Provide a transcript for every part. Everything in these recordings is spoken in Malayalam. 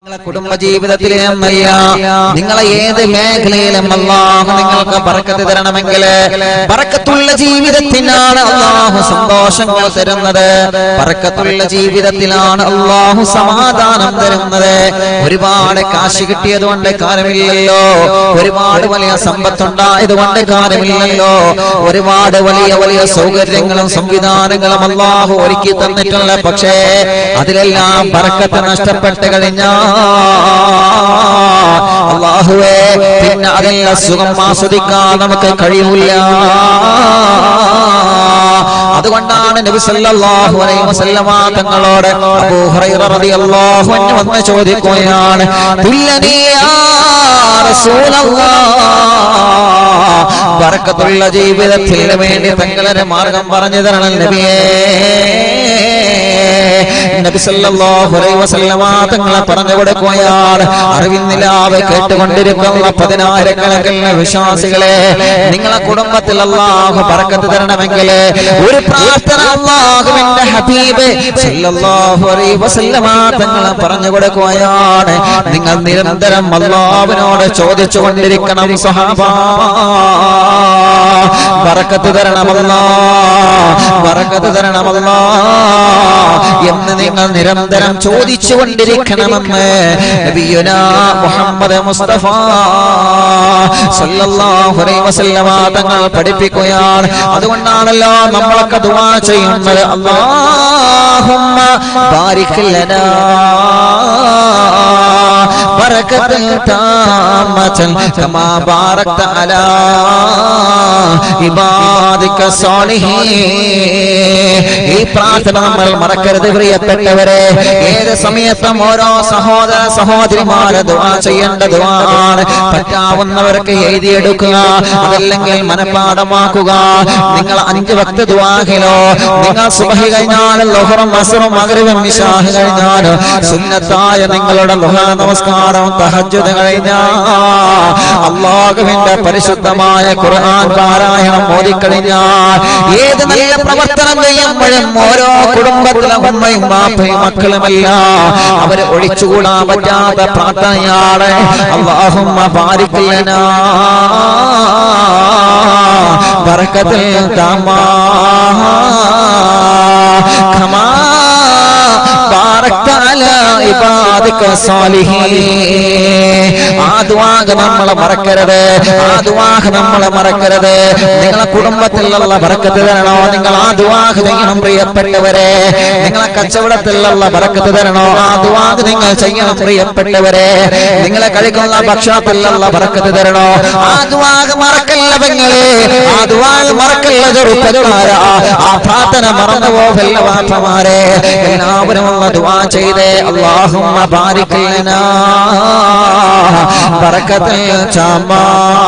നിങ്ങളെ കുടുംബജീവിതത്തിലെ എന്നല്ല നിങ്ങളെ ഏത് മേഖലയിലും അള്ളാഹു നിങ്ങൾക്ക് ബറക്കത്ത് തരണമെങ്കിൽ ബറക്കത്തുള്ള ജീവിതത്തിനാണ് അള്ളാഹു സന്തോഷങ്ങൾ തരുന്നത് ബറക്കത്തുള്ള ജീവിതത്തിലാണ് അള്ളാഹു സമാധാനം തരുന്നത് ഒരുപാട് കാശ് കിട്ടിയത് കൊണ്ട് കാര്യമില്ലല്ലോ ഒരുപാട് വലിയ സമ്പത്തുണ്ടായത് കൊണ്ട് കാര്യമില്ലല്ലോ ഒരുപാട് വലിയ വലിയ സൗകര്യങ്ങളും സംവിധാനങ്ങളും അള്ളാഹു ഒരുക്കി തന്നിട്ടുള്ള പക്ഷേ അതിലെല്ലാം ബറക്കത്ത് നഷ്ടപ്പെട്ട് കഴിഞ്ഞാൽ അള്ളാഹുവേ പിന്നെ അതെല്ലാം സുഖം ആസ്വദിക്കാൻ നമുക്ക് കഴിയൂല അതുകൊണ്ടാണ് നബി സല്ലല്ലാഹു അലൈഹി വസല്ലമ തങ്ങളോട് അബൂ ഹുറൈറ റളിയല്ലാഹു അൻഹു വന്ന് ചോദിക്കുകയാണ് തുല്ലനീ യാ റസൂലല്ലാഹ് ബറക്കത്തുള്ള ജീവിതത്തിന് വേണ്ടി തങ്ങളൊരു മാർഗം പറഞ്ഞു തരണം നബിയേ നബി സല്ലല്ലാഹു അലൈഹി വസല്ലമ തങ്ങളെ പറഞ്ഞു കൊടുക്കുകയാണ് അറിവിൻ നിലാവ് കേട്ടുകൊണ്ടിരിക്കുന്ന പതിനായിരക്കണക്കിന് വിശ്വാസികളെ നിങ്ങളെ കുടുംബത്തിൽ അള്ളാഹു ബറക്കത്ത് തരണമെങ്കിൽ ഒരു പ്രാർത്ഥന അള്ളാഹുവിന്റെ ഹബീബ് സല്ലല്ലാഹു അലൈഹി വസല്ലമ തങ്ങളെ പറഞ്ഞു കൊടുക്കുകയാണ് നിങ്ങൾ നിരന്തരം അള്ളാഹുവിനോട് ചോദിച്ചു കൊണ്ടിരിക്കണം സഹാബ ബറക്കത്ത് തരണമല്ലാ ബറക്കത്ത് തരണമല്ലാ എന്ന് നിങ്ങൾ നിരന്തരം ചോദിച്ചു കൊണ്ടിരിക്കണമെന്ന് നബിയുനാ മുഹമ്മദ് മുസ്തഫ സല്ലല്ലാഹു അലൈഹി വസല്ലമ തങ്ങൾ പഠിപ്പിക്കുകയാണ് അതുകൊണ്ടാണല്ലോ നമ്മളൊക്കെ ദുആ ചെയ്യുന്നത് അല്ലാഹുമ്മ ബാരിക് ലനാ ബറകത്തൻ താമതൻ കമാ ബാറക്ത അലാ ഇബാദിക സാലിഹീൻ ഈ പ്രാർത്ഥന നമ്മൾ മറക്കരുത് പ്രിയപ്പെട്ടവരെ ഏത് സമയത്തും ഓരോ സഹോദര സഹോദരിമാരെ ദുആ ചെയ്യേണ്ട ദുആണ് പറ്റാവുന്നവർക്ക് എഴുതിയെടുക്കുക അതല്ലെങ്കിൽ മനഃപ്പാടമാക്കുക നിങ്ങൾ അഞ്ച് വക്ത ദുആഹിലോ നിങ്ങൾ സുബഹി കഴിഞ്ഞാൽ ലൊഹറും അസറും മഗ്രിബും ഇശാഹ് കഴിഞ്ഞാൽ സുന്നത്തായ നിങ്ങളുടെ ലുഹ നമസ്കാരം തഹജ്ജുദ് കഴിഞ്ഞാൽ അള്ളാഹുവിന്റെ പരിശുദ്ധമായ ഖുർആൻ പാരായണം ഓതിക്കഴിഞ്ഞാൽ ഏത് നല്ല പ്രവർത്തനം ചെയ്യുമ്പോഴും ഓരോ കുടുംബത്തിലെ ഉമ്മയും ബാപ്പയും മക്കളുമല്ല അവര് ഒഴിച്ചുകൂടാൻ പറ്റാത്ത പ്രാർത്ഥനയാണ് അള്ളാഹുമ്മ ബാരിക്കലനാ ബറക്കത്തിൽ താമാ ഖമാ ബാറക്ത അലാ ഇബാദിക സാലിഹീൻ ആ ദുആഹ നമ്മളെ മറക്കരുത് ആ ദുആഹ നമ്മളെ മറക്കരുത് നിങ്ങളെ കുടുംബത്തിലുള്ള ബറക്കത്ത് തരണോ നിങ്ങൾ ആ ദുആഹ ചെയ്യണം പ്രിയപ്പെട്ടവരെ നിങ്ങളെ കച്ചവടത്തിലുള്ള ബറക്കത്ത് തരണോ ആ ദുആഹ നിങ്ങൾ ചെയ്യണം പ്രിയപ്പെട്ടവരെ നിങ്ങളെ കഴിക്കുന്ന ഭക്ഷണത്തിലുള്ള ബറക്കത്ത് തരണോ ആ ദുആഹ മറക്കല്ല പെങ്ങളെ ആ ദുആഹ മറക്കല്ല ചെറുപ്പക്കാരാ ആ പ്രാർത്ഥന മറന്നുപോ വല്ലവാപ്പമാരെ എല്ലാവരും ഉള്ള ദുആ ചെയ്തേ അല്ലാഹുമ്മ ബാരിക് ലനാ ബറക്കത്തൽ ചാമാ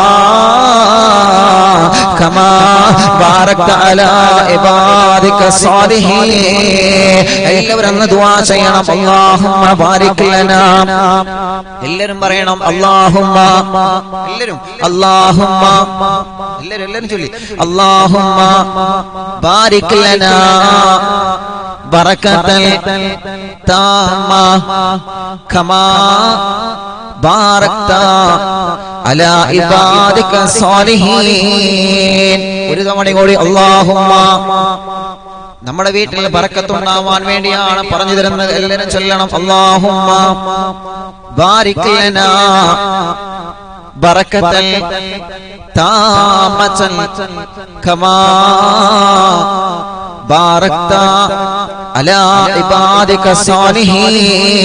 കമാ ബാറക്ത അലാ ഇബാദിക സാലിഹീൻ എല്ലാവരും അന്ന് ദുആ ചെയ്യണം അല്ലാഹുമ്മ ബാരിക് ലനാ എല്ലാവരും പറയണം അല്ലാഹുമ്മ എല്ലാവരും അല്ലാഹുമ്മ എല്ലാവരും എല്ലാവരും ചൊല്ലി അല്ലാഹുമ്മ ബാരിക് ലനാ ബറക്കത്തൽ താമ കമാ ബാറക്ത അലാ ഇബാദിക സാലിഹീൻ ഒരു തവണ കൂടി അല്ലാഹുമ്മ നമ്മുടെ വീട്ടിൽ ബറക്കത്തുണ്ടാവാൻ വേണ്ടിയാണ് പറഞ്ഞു തരുന്നത് എല്ലാവരും ചൊല്ലണം അല്ലാഹുമ്മ ബാരിക് ലനാ ബറക്കത്തൽ താമതൻ കമാ ബാറക്ത അലാ ഇബാദിക സാലിഹീൻ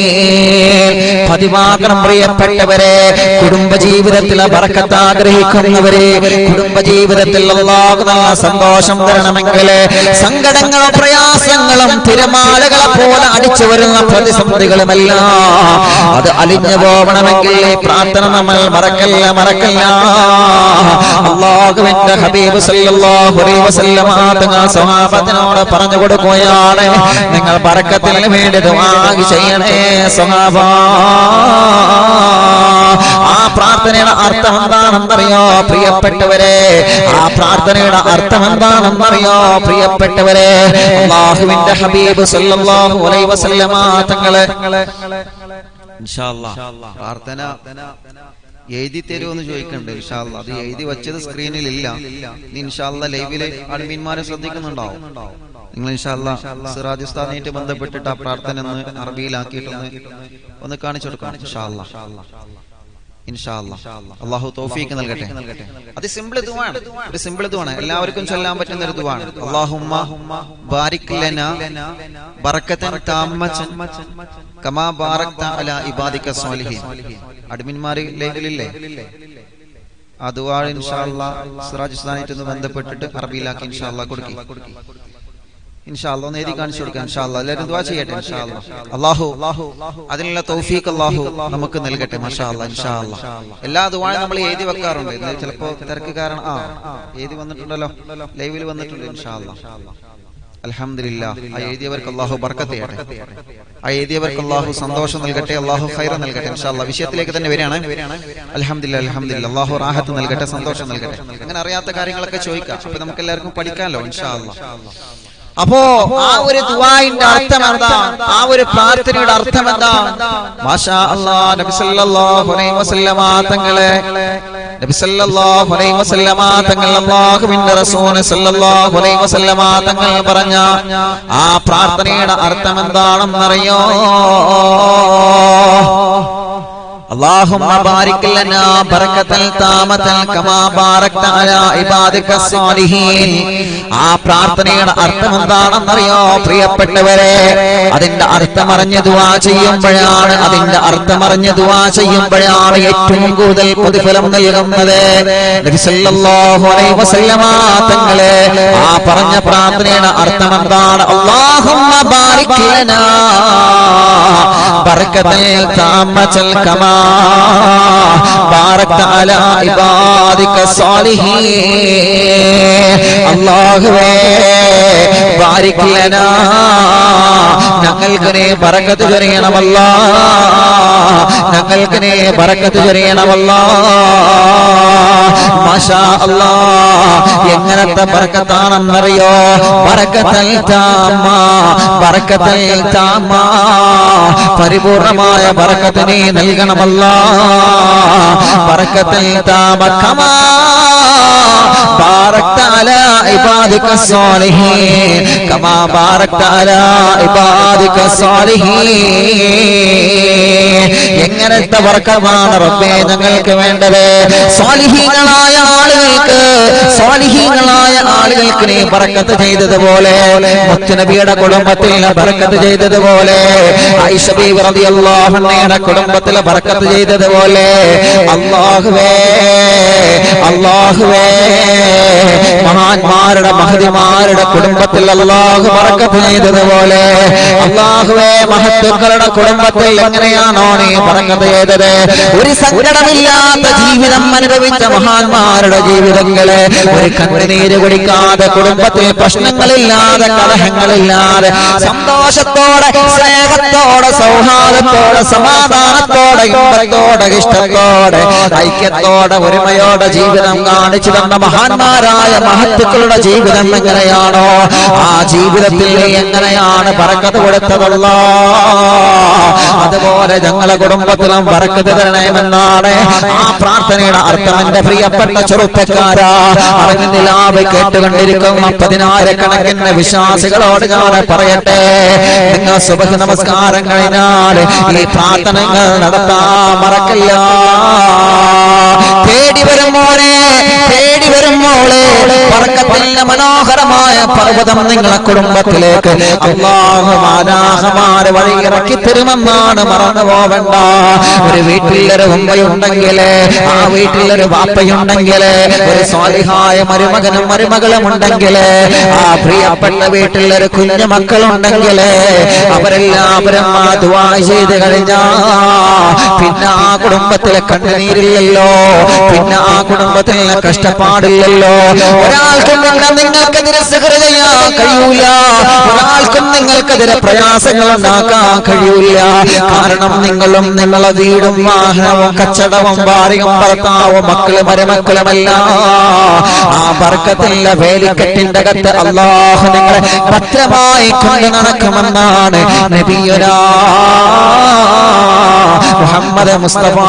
പതിവാകണം പ്രിയപ്പെട്ടവരെ കുടുംബജീവിതത്തിലെ ബറക്കത്ത് ആഗ്രഹിക്കുന്നവരെ കുടുംബജീവിതത്തിൽ അല്ലാഹു നല്ല സന്തോഷം തരണമെങ്കിൽ സങ്കടങ്ങളും പ്രയാസങ്ങളും തിരമാലകളെ പോലെ അടിച്ചു വരുന്ന പ്രതിസന്ധികളുമെല്ലാം അത് അലിഞ്ഞു പോകണമെങ്കിൽ ഈ പ്രാർത്ഥന നമ്മൾ മറക്കല്ല മറക്കല്ല അള്ളാഹുവിന്റെ ഹബീബ് സല്ലല്ലാഹു അലൈഹി വസല്ലമ തങ്ങൾ സ്വഹാബത്തിനോട് പറഞ്ഞു കൊടുക്കുകയാണ് നിങ്ങൾ ബറക്കത്തിന് വേണ്ടി ദുആ ചെയ്യണേ സ്വഹാബ ആ പ്രാർത്ഥനയുടെ അർത്ഥം എന്താണെന്നറിയോ പ്രിയപ്പെട്ടവരെ ആ പ്രാർത്ഥനയുടെ അർത്ഥം എന്താണെന്നറിയോ പ്രിയപ്പെട്ടവരെ അള്ളാഹുവിന്റെ ഹബീബ് സല്ലല്ലാഹു അലൈഹി വസല്ലമ തങ്ങള് ഇൻഷാല്ലാ പ്രാർത്ഥന എഴുതി തരുമെന്ന് ചോദിക്കണ്ട് ഇൻഷാല്ല അത് എഴുതി വെച്ചത് സ്ക്രീനിൽ ഇല്ല ഇനി ഇൻഷാല്ല ലൈവില് അഡ്മീന്മാരെ ശ്രദ്ധിക്കുന്നുണ്ടാവും നിങ്ങൾ ഇൻഷാല്ല സിറാജ് ഉസ്താദിനായിട്ട് ബന്ധപ്പെട്ടിട്ട് ആ പ്രാർത്ഥന ഒന്ന് അറബിയിലാക്കിയിട്ടൊന്ന് ഒന്ന് കാണിച്ചു കൊടുക്കണം ഇൻഷാല്ല ഇൻഷാല്ല അള്ളാഹു തൗഫീക്ക് നൽകട്ടെ അത് സിമ്പിൾ ഇതുവാണ് ഒരു സിമ്പിൾ ഇതുവാണ് എല്ലാവർക്കും ചൊല്ലാൻ പറ്റുന്ന ഒരു ഇതുവാണ് അള്ളാഹുമ്മ ബാരിക് ലന ബറക്കത്തൻ താമ്മച്ചൻ കമാ ബാറക്ത അല ഇബാദിക സ്വാലിഹീൻ അഡ്മിന്മാര് ലൈവിലില്ലേ അതുവാ ഇൻഷാല്ല സിറാജ് ഉസ്താനായിട്ട് ഒന്ന് ബന്ധപ്പെട്ടിട്ട് അറബിയിലാക്കി ഇൻഷാല്ല കൊടുക്കി ഇൻഷാല്ല ഒന്ന് എഴുതി കാണിച്ചു കൊടുക്കാം ഇൻഷാല്ല എല്ലാവരും ദുആ ചെയ്യട്ടെ ഇൻഷാല്ല അല്ലാഹു അതിനുള്ള തൗഫീഖ് അല്ലാഹു നമുക്ക് നൽകട്ടെ മാഷാല്ല ഇൻഷാല്ല എല്ലാ ദുആയും നമ്മൾ എഴുതി വെക്കാറുണ്ട് ഇന്ന് ചിലപ്പോ തിരക്ക് കാരണം ആ എഴുതി വന്നിട്ടുണ്ടല്ലോ ലൈവിൽ വന്നിട്ടുണ്ട് ഇൻഷാല്ല അൽഹംദുലില്ല ആ എഴുതിയവർക്ക് അള്ളാഹു ബർക്കത്ത് ചെയ്യട്ടെ ആ എഴുതിയവർക്ക് അള്ളാഹു സന്തോഷം നൽകട്ടെ അള്ളാഹു ഖൈറ നൽകട്ടെ ഇൻഷാല്ല വിഷയത്തിലേക്ക് തന്നെ വരികയാണ് അൽഹംദുലില്ല അൽഹംദുലില്ല അള്ളാഹു റാഹത്ത് നൽകട്ടെ സന്തോഷം നൽകട്ടെ അങ്ങനെ അറിയാത്ത കാര്യങ്ങളൊക്കെ ചോദിക്കാം അപ്പൊ നമുക്ക് എല്ലാവർക്കും പഠിക്കാമല്ലോ ഇൻഷാല്ല അപ്പോ ആ ഒരു ദുആന്റെ അർത്ഥം എന്താ ആ ഒരു പ്രാർത്ഥനയുടെ അർത്ഥം എന്താ മാഷാ അല്ലാഹ് നബി സല്ലല്ലാഹു അലൈഹി വസല്ലമ തങ്ങളെ നബി സല്ലല്ലാഹു അലൈഹി വസല്ലമ തങ്ങൾ അല്ലാഹുവിന്റെ റസൂൽ സല്ലല്ലാഹു അലൈഹി വസല്ലമ തങ്ങൾ പറഞ്ഞ ആ പ്രാർത്ഥനയുടെ അർത്ഥം എന്താണെന്നറിയോ اللهم بارك لنا بركة تامة كما باركت على عبادك الصالحين ആ പ്രാർത്ഥനയുടെ അർത്ഥം എന്താണെന്നറിയോ പ്രിയപ്പെട്ടവരെ അതിന്റെ അർത്ഥമറിഞ്ഞ് ദുവാ ചെയ്യുമ്പോഴാണ് അതിന്റെ അർത്ഥമറിഞ്ഞ് ദുവാ ചെയ്യുമ്പോഴാണ് ഏറ്റവും കൂടുതൽ പ്രതിഫലം നൽകുന്നത് നബി സല്ലല്ലാഹു അലൈഹി വസല്ലമ തങ്ങളെ ആ പറഞ്ഞ പ്രാർത്ഥനയുടെ അർത്ഥം എന്താണ് അല്ലാഹുമ്മ ബാരിക് ലനാ ബർക്കത്തൽ താമച്ചൽ കമാ ബാറക്ത അലാ ഇബാദിക സാലിഹീൻ അല്ലാഹുവേ ബാരിക് ലനാ ഞങ്ങൾക്ക് നീ ബറക്കത്ത് ചൊരിയണമല്ല ഞങ്ങൾക്ക് നീ ബറക്കത്ത് ചൊരിയണമല്ല മാഷാ അല്ലാ എങ്ങനത്തെ ബറക്കത്താണെന്നറിയോ ബറക്കത്തൽ താമ ബറക്കത്തൽ താമ പരിപൂർണമായ ബറക്കത്ത് നീ നൽകണമല്ല ബറക്കത്തൽ താമ കമാ باركت على عبادك الصالحين كما باركت على عبادك الصالحين എങ്ങനത്തെ വർക്കമാണ് റബ്ബേ ഞങ്ങൾക്ക് വേണ്ടത് സ്വാലിഹീങ്ങളായ ആളുകൾക്ക് സ്വാലിഹീങ്ങളായ ആളുകൾക്ക് നീ ബറക്കത്ത് ചെയ്തതുപോലെ മുത്തുനബിയുടെ കുടുംബത്തിൽ ബറക്കത്ത് ചെയ്തതുപോലെ ആയിഷ ബീവി റളിയല്ലാഹു അൻഹയുടെ കുടുംബത്തിൽ ബറക്കത്ത് ചെയ്തതുപോലെ അല്ലാഹുവേ അല്ലാഹുവേ മഹാന്മാരുടെ മഹതിമാരുടെ കുടുംബത്തിൽ അള്ളാഹു പറക്കത്ത് ചെയ്തതുപോലെ അള്ളാഹുവേ മഹത്വക്കളുടെ കുടുംബത്തിൽ എങ്ങനെയാണോ നീ പറക്കത്ത് ചെയ്തത് ഒരു സങ്കടമില്ലാത്ത ജീവിതം അനുഭവിച്ച മഹാന്മാരുടെ ജീവിതങ്ങളെ ഒരു കണ്ണുനീര് കുടിക്കാതെ കുടുംബത്തിൽ പ്രശ്നങ്ങളില്ലാതെ കലഹങ്ങളില്ലാതെ സന്തോഷത്തോടെ സ്നേഹത്തോടെ സൗഹാർദ്ദത്തോടെ സമാധാനത്തോടെ ഇമ്പത്തോടെ ഇഷ്ടത്തോടെ ഐക്യത്തോടെ ഒരുമയോടെ ജീവിതം കാണിച്ചു തന്ന മഹാന്മാരായ മഹത്തുക്കളുടെ ജീവിതം എങ്ങനെയാണോ ആ ജീവിതത്തിൽ നീ എങ്ങനെയാണ് പറക്കത്ത് കൊടുത്തതല്ല അതുപോലെ ഞങ്ങളെ കുടുംബത്തിലും പറക്കത്ത് തരണമെന്നാണ് ആ പ്രാർത്ഥനയുടെ അർത്ഥം എന്റെ പ്രിയപ്പെട്ട ചെറുപ്പക്കാരാ അറിഞ്ഞ നിലാവ് കേട്ടുകൊണ്ടിരിക്കുന്ന പതിനായിരക്കണക്കിന് വിശ്വാസികളോട് ഞാൻ പറയട്ടെ നിങ്ങൾ സുബഹ നമസ്കാരം കഴിഞ്ഞാൽ ഈ പ്രാർത്ഥനകൾ നടത്താൻ മറക്കില്ല തേടി വരും മോനെ തേടി വരും മോളെ പറക്കത്തിന്റെ മനോഹരമായ പർവ്വതം നിങ്ങളെ കുടുംബത്തിലേക്ക് അള്ളാഹു മാലാഹമാര് വഴി ഇറക്കി തരുമെന്നാണ് മറന്നു പോവണ്ട ഒരു വീട്ടിലൊരു ഉമ്മയുണ്ടെങ്കിൽ ആ വീട്ടിലൊരു വാപ്പയുണ്ടെങ്കിൽ ഒരു സ്വാലിഹായ മരുമകനും മരുമകളും ഉണ്ടെങ്കിൽ ആ പ്രിയപ്പെട്ട വീട്ടിലൊരു കുഞ്ഞു മക്കളുണ്ടെങ്കിൽ അവരെല്ലാവരും ആ ദുആ ചെയ്ത് കഴിഞ്ഞാ പിന്നെ ആ കുടുംബത്തിലെ കണ്ണുനീരില്ലല്ലോ പിന്നെ ആ കുടുംബത്തിൽ കഷ്ടപ്പാടില്ലല്ലോ ഒരാൾക്കും പിന്നെ നിങ്ങൾക്കെതിരെ സിഹർ ചെയ്യാൻ കഴിയൂല ഒരാൾക്കും നിങ്ങൾക്കെതിരെ പ്രയാസങ്ങൾ ഉണ്ടാക്കാൻ കഴിയൂല കാരണം നിങ്ങളും നിങ്ങളെ വീടും വാഹനവും കച്ചടവും ഭാര്യയും ഭർത്താവും മക്കളും മരുമക്കളുമെല്ലാം ആ ബർക്കത്തില്ല വേലിക്കെട്ടിന്റെ അകത്ത് അള്ളാഹു നിങ്ങളെ ഭദ്രമായി കൊണ്ടു നടക്കുമെന്നാണ് നബിയുരാ മുഹമ്മദ് മുസ്തഫ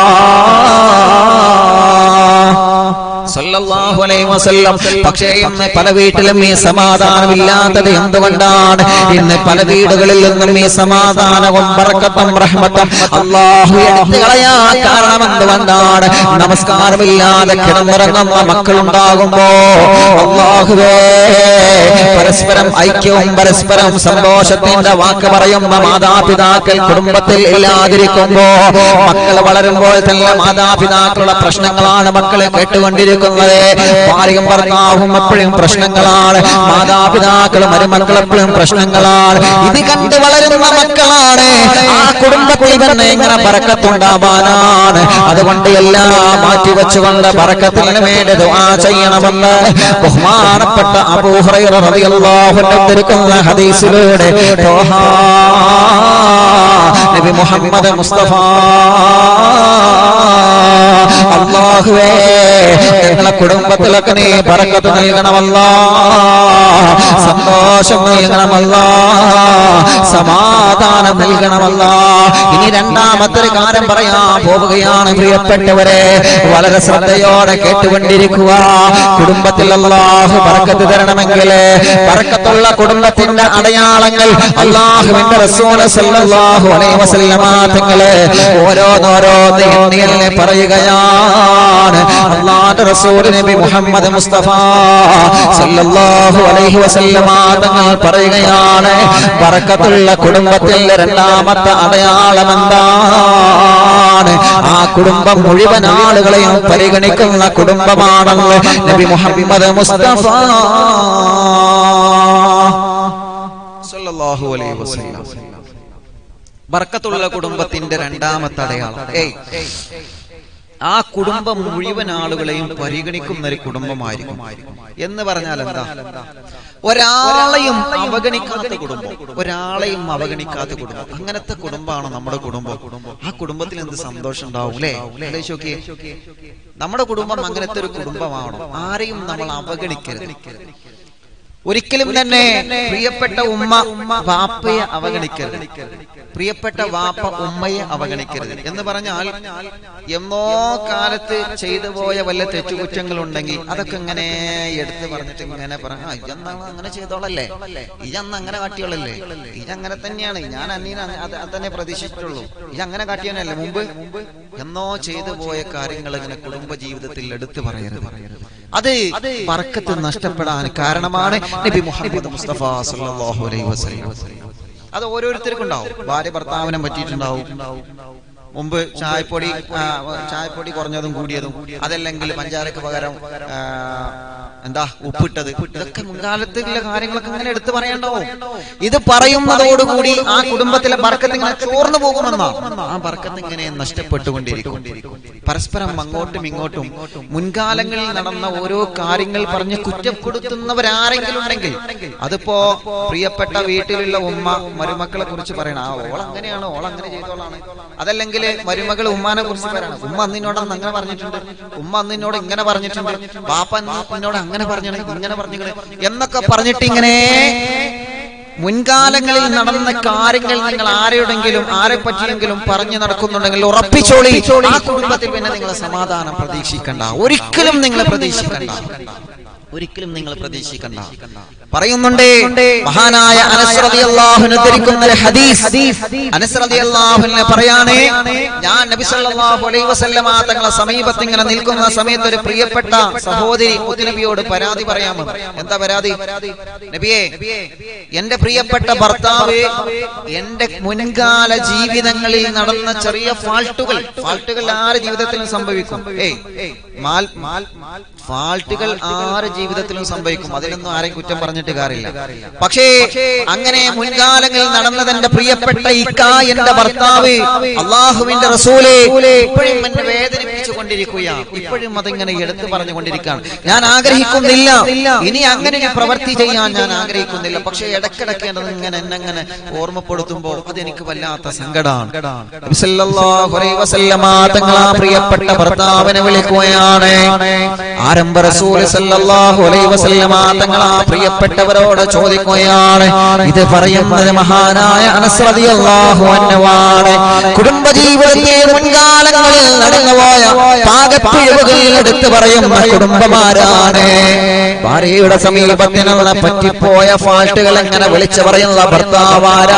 സല്ലല്ലാഹു അലൈഹി വസല്ലം പക്ഷേ ഇന്ന് പല വീട്ടിലും ഈ സമാധാനമില്ലാത്തത് എന്തുകൊണ്ടാണ് ഇന്ന് പല വീടുകളിൽ നിന്നും ഈ സമാധാനവും ബർക്കത്തും റഹ്മത്തും അള്ളാഹു എടുത്തു കളയാൻ കാരണം എന്തുകൊണ്ടാണ് നമസ്കാരമില്ലാതെ കിടന്നിറങ്ങുന്ന മക്കളുണ്ടാകുമ്പോ അള്ളാഹുവേ പരസ്പരം ഐക്യവും പരസ്പരം സന്തോഷത്തിന്റെ വാക്ക് പറയുന്ന മാതാപിതാക്കൾ കുടുംബത്തിൽ ഇല്ലാതിരിക്കുമ്പോ മക്കൾ വളരുമ്പോൾ തന്നെ മാതാപിതാക്കളുടെ പ്രശ്നങ്ങളാണ് മക്കളെ കേട്ടുകൊണ്ടിരിക്കുന്നത് ഭാര്യയും ഭർത്താവും എപ്പോഴും പ്രശ്നങ്ങളാണ് മാതാപിതാക്കളും മരുമക്കൾ എപ്പോഴും പ്രശ്നങ്ങളാണ് ഇത് കണ്ട് വളരുന്ന മക്കളാണ് ആ കുടുംബത്തിൽ തന്നെ ഇങ്ങനെ പറക്കത്തുണ്ടാവാനാണ് അതുകൊണ്ട് എല്ലാം മാറ്റിവെച്ചുകൊണ്ട് പറക്കത്തിന് വേണ്ടി ദുആ ചെയ്യണമെന്ന് ബഹുമാനപ്പെട്ട അബൂഹുറൈറ റളിയല്ലാഹു അൻഹു ഉദ്ധരിക്കുന്ന ഹദീസിലൂടെ തോഹാ നബി മുഹമ്മദ് മുസ്തഫ അള്ളാഹുവേ ഞങ്ങളെ കുടുംബത്തിലൊക്കെ നീ പറക്കത്ത് നൽകണമല്ല സന്തോഷം നൽകണമല്ല സമാധാനം നൽകണമല്ല ഇനി രണ്ടാമത്തെ ഒരു കാര്യം പറയാൻ പോവുകയാണ് പ്രിയപ്പെട്ടവരെ വളരെ ശ്രദ്ധയോടെ കേട്ടുകൊണ്ടിരിക്കുക കുടുംബത്തിൽ അള്ളാഹു പറക്കത്ത് തരണമെങ്കിൽ പറക്കത്തുള്ള കുടുംബത്തിന്റെ അടയാളങ്ങൾ അള്ളാഹുവിന്റെ റസൂല് സല്ലല്ലാഹു അലൈഹി വസല്ലമ തങ്ങള് ഓരോന്നോരോന്ന് എണ്ണിയല്ലേ പറയുകയാണ് അള്ളാഹുന്റെ റസൂൽ നബി മുഹമ്മദ് മുസ്തഫ സല്ലല്ലാഹു അലൈഹി വസല്ലമ തങ്ങൾ പറയുകയാണ് പറക്കത്തുള്ള കുടുംബത്തിൽ രണ്ടാമത്തെ അടയാളം എന്താണ് ആ കുടുംബം മുഴുവൻ ആളുകളെയും പരിഗണിക്കുന്ന കുടുംബമാണെന്ന് നബി മുഹമ്മദ് മുസ്തഫ സല്ലല്ലാഹു അലൈഹി വസല്ലം ബർക്കത്തുള്ള കുടുംബത്തിന്റെ രണ്ടാമത്തെ അടയാളം ഏയ് ആ കുടുംബം മുഴുവൻ ആളുകളെയും പരിഗണിക്കുന്ന ഒരു കുടുംബമായിരിക്കും എന്ന് പറഞ്ഞാൽ എന്താ ഒരാളെയും അവഗണിക്കാത്ത കുടുംബം ഒരാളെയും അവഗണിക്കാത്ത കുടുംബം അങ്ങനത്തെ കുടുംബമാണ് നമ്മുടെ കുടുംബം ആ കുടുംബത്തിൽ എന്ത് സന്തോഷം ഉണ്ടാവും അല്ലേ ആലോചിച്ച് നോക്കിയേ നമ്മുടെ കുടുംബം അങ്ങനത്തെ ഒരു കുടുംബമാവണം ആരെയും നമ്മൾ അവഗണിക്കരുത് ഒരിക്കലും തന്നെ പ്രിയപ്പെട്ട ഉമ്മ വാപ്പയെ അവഗണിക്കരുത് പ്രിയപ്പെട്ട വാപ്പ ഉമ്മയെ അവഗണിക്കരുത് എന്ന് പറഞ്ഞാൽ എന്നോ കാലത്ത് ചെയ്തു പോയ വല്ല തെറ്റുകുറ്റങ്ങൾ ഉണ്ടെങ്കിൽ അതൊക്കെ ഇങ്ങനെ എടുത്ത് പറഞ്ഞിട്ട് ഇങ്ങനെ പറഞ്ഞു ആ ഇജന്നാണ് അങ്ങനെ ചെയ്തോളല്ലേ ഇജന്ന് അങ്ങനെ കാട്ടിയോളല്ലേ ഇജങ്ങനെ തന്നെയാണ് ഞാൻ അന്നീന അത് അത് തന്നെ പ്രതീക്ഷിച്ചിട്ടുള്ളൂ ഇജങ്ങനെ കാട്ടിയനല്ലേ മുമ്പ് എന്നോ ചെയ്തു പോയ കാര്യങ്ങൾ ഇങ്ങനെ കുടുംബ ജീവിതത്തിൽ എടുത്തു പറയരുത് അത് പറക്കത്ത് നഷ്ടപ്പെടാൻ കാരണമാണ് നബി മുഹമ്മദ് മുസ്തഫ സല്ലല്ലാഹു അലൈഹി വസല്ലം അത് ഓരോരുത്തർക്കും ഉണ്ടാവും ഭാര്യ ഭർത്താവിനെ പറ്റിയിട്ടുണ്ടാവും മുമ്പ് ചായപ്പൊടി ആ, ചായപ്പൊടി കുറഞ്ഞതും കൂടിയതും അതല്ലെങ്കിൽ പഞ്ചാരക്ക് പകരം ആ, എന്താ ഉപ്പിട്ടത് ഇതൊക്കെ മുൻകാലത്തുള്ള കാര്യങ്ങളൊക്കെ ഇങ്ങനെ എടുത്തു പറയണ്ടാവും ഇത് പറയുന്നതോടുകൂടി ആ കുടുംബത്തിലെ ബർക്കത്ത് ഇങ്ങനെ ചോർന്നു പോകുമെന്നാണ് ആ ബർക്കത്ത് ഇങ്ങനെ നഷ്ടപ്പെട്ടുകൊണ്ടിരിക്കും പരസ്പരം അങ്ങോട്ടും ഇങ്ങോട്ടും മുൻകാലങ്ങളിൽ നടന്ന ഓരോ കാര്യങ്ങൾ പറഞ്ഞ് കുറ്റപ്പെടുത്തുന്നവരാരെങ്കിലും ഉണ്ടെങ്കിൽ അതിപ്പോ പ്രിയപ്പെട്ട വീട്ടിലുള്ള ഉമ്മ മരുമക്കളെ കുറിച്ച് പറയണം ആ ഓൾ അങ്ങനെയാണ് ഓൾ അങ്ങനെ ചെയ്തോളാണ് അതല്ലെങ്കിൽ മരുമകൾ ഉമ്മാനെ കുറിച്ച് പറയണം ഉമ്മ അന്നിനോട് അന്ന് അങ്ങനെ പറഞ്ഞിട്ടുണ്ട് ഉമ്മ അന്നിനോട് ഇങ്ങനെ പറഞ്ഞിട്ടുണ്ട് ബാപ്പ അന്ന് എന്നോട് അങ്ങനെ പറഞ്ഞു ഇങ്ങനെ പറഞ്ഞു എന്നൊക്കെ പറഞ്ഞിട്ട് ഇങ്ങനെ മുൻകാലങ്ങളിൽ നടന്ന കാര്യങ്ങൾ നിങ്ങൾ ആരെയോടെങ്കിലും ആരെ പറ്റിയെങ്കിലും പറഞ്ഞു നടക്കുന്നുണ്ടെങ്കിൽ ഉറപ്പിച്ചോളി ആ കുടുംബത്തിൽ പിന്നെ നിങ്ങൾ സമാധാനം പ്രതീക്ഷിക്കണ്ട ഒരിക്കലും നിങ്ങൾ പ്രതീക്ഷിക്കണ്ട ഒരിക്കലും നിങ്ങൾ പ്രതീക്ഷിക്കണ്ട പറയുന്നുണ്ട് മഹാനായ അനസ് റളിയല്ലാഹു അൻഹു ഉദ്ധരിക്കുന്ന ഒരു ഹദീസ് അനസ് റളിയല്ലാഹു അൻഹു പറയാണ് ഞാൻ നബി സല്ലല്ലാഹു അലൈഹി വസല്ലമ തങ്ങളെ സമീപത്ത് ഇങ്ങനെ നിൽക്കുന്ന സമയത്ത് ഒരു പ്രിയപ്പെട്ട സഹോദരി മുത്തുനബിയോട് പരാതി പറയാമെന്ന് എന്താ പരാതി നബിയെ എന്റെ പ്രിയപ്പെട്ട ഭർത്താവ് എന്റെ മുൻകാല ജീവിതങ്ങളിൽ നടന്ന ചെറിയ ഫാൾട്ടുകൾ ഫാൾട്ടുകൾ ആര് ജീവിതത്തിലും സംഭവിക്കും ഏയ് മാൽ മാൽ ഫാൾട്ടുകൾ ആര് ജീവിതത്തിലും സംഭവിക്കും അതിലൊന്നും ആരെയും കുറ്റം പറഞ്ഞിട്ട് പറഞ്ഞിട്ട് കാര്യമില്ല പക്ഷേ അങ്ങനെ മുൻകാലങ്ങളിൽ നടന്നതെന്റെ പ്രിയപ്പെട്ട ഇക്ക എന്റെ ഭർത്താവ് അള്ളാഹുവിന്റെ റസൂലെ ഇപ്പോഴും എന്നെ വേദനിപ്പിച്ചു കൊണ്ടിരിക്കുകയാണ് ഇപ്പോഴും അതിങ്ങനെ എടുത്തു പറഞ്ഞുകൊണ്ടിരിക്കുകയാണ് ഞാൻ ആഗ്രഹിക്കുന്നില്ല ഇനി അങ്ങനെ ഒരു പ്രവൃത്തി ചെയ്യാൻ ഞാൻ ആഗ്രഹിക്കുന്നില്ല പക്ഷേ ഇടക്കിടക്ക് അത് ഇങ്ങനെ എന്നെ ഇങ്ങനെ ഓർമ്മപ്പെടുത്തുമ്പോൾ അതെനിക്ക് വല്ലാത്ത സങ്കടമാണ് നബി സല്ലല്ലാഹു അലൈഹി വസല്ലമ തങ്ങളാ പ്രിയപ്പെട്ട ഭർത്താവിനെ വിളിക്കുകയാണ് ആരംഭ റസൂൽ സല്ലല്ലാഹു അലൈഹി വസല്ലമ തങ്ങളാ പ്രിയപ്പെട്ടവരോട് ചോദിക്കുകയാണ് ഇത് പറയുന്നത് മഹാനായ അനസ് റളിയല്ലാഹു അൻഹുവാണ് കുടുംബജീവിതത്തെ മുൻകാലങ്ങളിൽ നടന്നുപോയ പാകപ്പിഴവുകൾ എടുത്തു പറയുന്ന കുടുംബമാരാണ് ഭാര്യയുടെ സമീപത്തിനുള്ള പറ്റിപ്പോയ ഫാൾട്ടുകൾ എങ്ങനെ വിളിച്ചു പറയുന്ന ഭർത്താവാരാ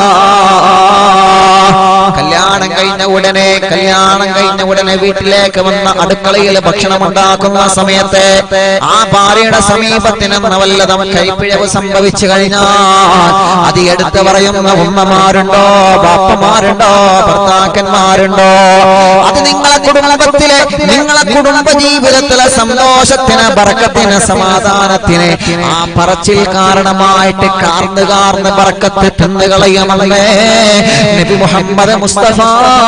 കല്യാണം കഴിഞ്ഞ ഉടനെ കല്യാണം കഴിഞ്ഞ ഉടനെ വീട്ടിലേക്ക് വന്ന അടുക്കളയിൽ ഭക്ഷണം ഉണ്ടാക്കുന്ന സമയത്ത് ആ ഭാര്യയുടെ സമീപത്തിനെന്ന വല്ലതും കൈപ്പിഴവ് സംഭവിച്ചു കഴിഞ്ഞാൽ അത് എടുത്തു പറയുന്ന ഉമ്മമാരുണ്ടോ ബാപ്പമാരുണ്ടോ ഭർത്താക്കന്മാരുണ്ടോ അത് നിങ്ങളെ കുടുംബത്തിലെ നിങ്ങളെ കുടുംബ ജീവിതത്തിലെ സന്തോഷത്തിന് ബറക്കത്തിന് സമാധാനത്തിന് ആ പറച്ചിൽ കാരണമായിട്ട് കാർന്ന് കാർന്ന് ബറക്കത്ത് തിന്നുകളയുമല്ലേ നബി മുഹമ്മദ് മുസ്തഫ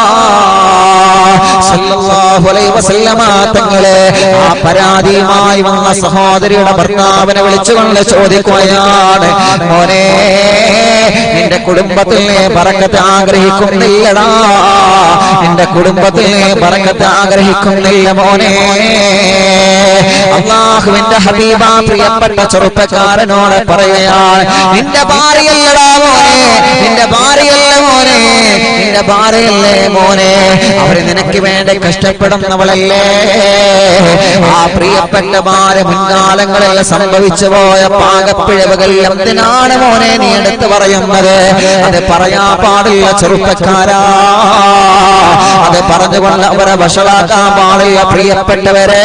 സല്ലല്ലാഹു അലൈഹി വസല്ലമ തങ്ങളെ ആ പരാതിയുമായി വന്ന സഹോദരിയുടെ ഭർത്താവിനെ വിളിച്ചുകൊണ്ട് ചോദിക്കുകയാണ് മോനെ നിന്റെ കുടുംബത്തിൽ നീ ബറക്കത്ത് ആഗ്രഹിക്കുന്നില്ലടാ നിന്റെ കുടുംബത്തിൽ നീ ബറക്കത്ത് ആഗ്രഹിക്കുന്നില്ല മോനെ അള്ളാഹുവിന്റെ ഹബീബ പ്രിയപ്പെട്ട ചെറുപ്പക്കാരനോട് പറയുകയാണ് നിന്റെ ഭാര്യയല്ലടാ മോനെ നിന്റെ ഭാര്യയല്ല മോനെ നിന്റെ ഭാര്യയല്ലേ മോനെ അവര് നിനക്ക് വേണ്ടി കഷ്ടപ്പെടുന്നവളല്ലേ ആ പ്രിയപ്പെട്ട ഭാര്യ മുൻകാലങ്ങളിൽ സംഭവിച്ചു പോയ പാകപ്പിഴവുകൾ എന്തിനാണ് മോനെ നീ എടുത്തു പറയുന്നത് അത് പറയാ പാടില്ല ചെറുപ്പക്കാരാ അത് പറഞ്ഞുകൊണ്ട് അവരെ വഷളാക്കാൻ പാടില്ല പ്രിയപ്പെട്ടവരെ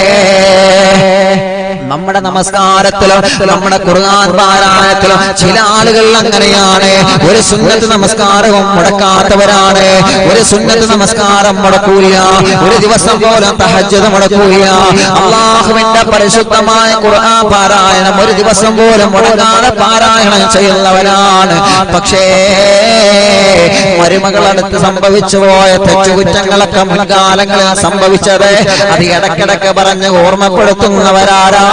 നമ്മുടെ നമസ്കാരത്തിലോ നമ്മുടെ ഖുർആൻ പാരായണത്തിലോ ചില ആളുകൾ അങ്ങനെയാണ് ഒരു സുന്നത്ത് നമസ്കാരവും മുടക്കാത്തവരാണ് ഒരു സുന്നത്ത് നമസ്കാരം മുടക്കൂല ഒരു ദിവസം പോലും തഹജ്ജത് മുടക്കൂല അള്ളാഹുവിന്റെ പരിശുദ്ധമായ ഖുർആൻ പാരായണം ഒരു ദിവസം പോലും മുടങ്ങാതെ പാരായണം ചെയ്യുന്നവരാണ് പക്ഷേ മരുമകളടുത്ത് സംഭവിച്ചു പോയ തെറ്റുകുറ്റങ്ങളൊക്കെ മുൻകാലങ്ങളിൽ സംഭവിച്ചത് അത് ഇടക്കിടക്ക് പറഞ്ഞ് ഓർമ്മപ്പെടുത്തുന്നവരാരാ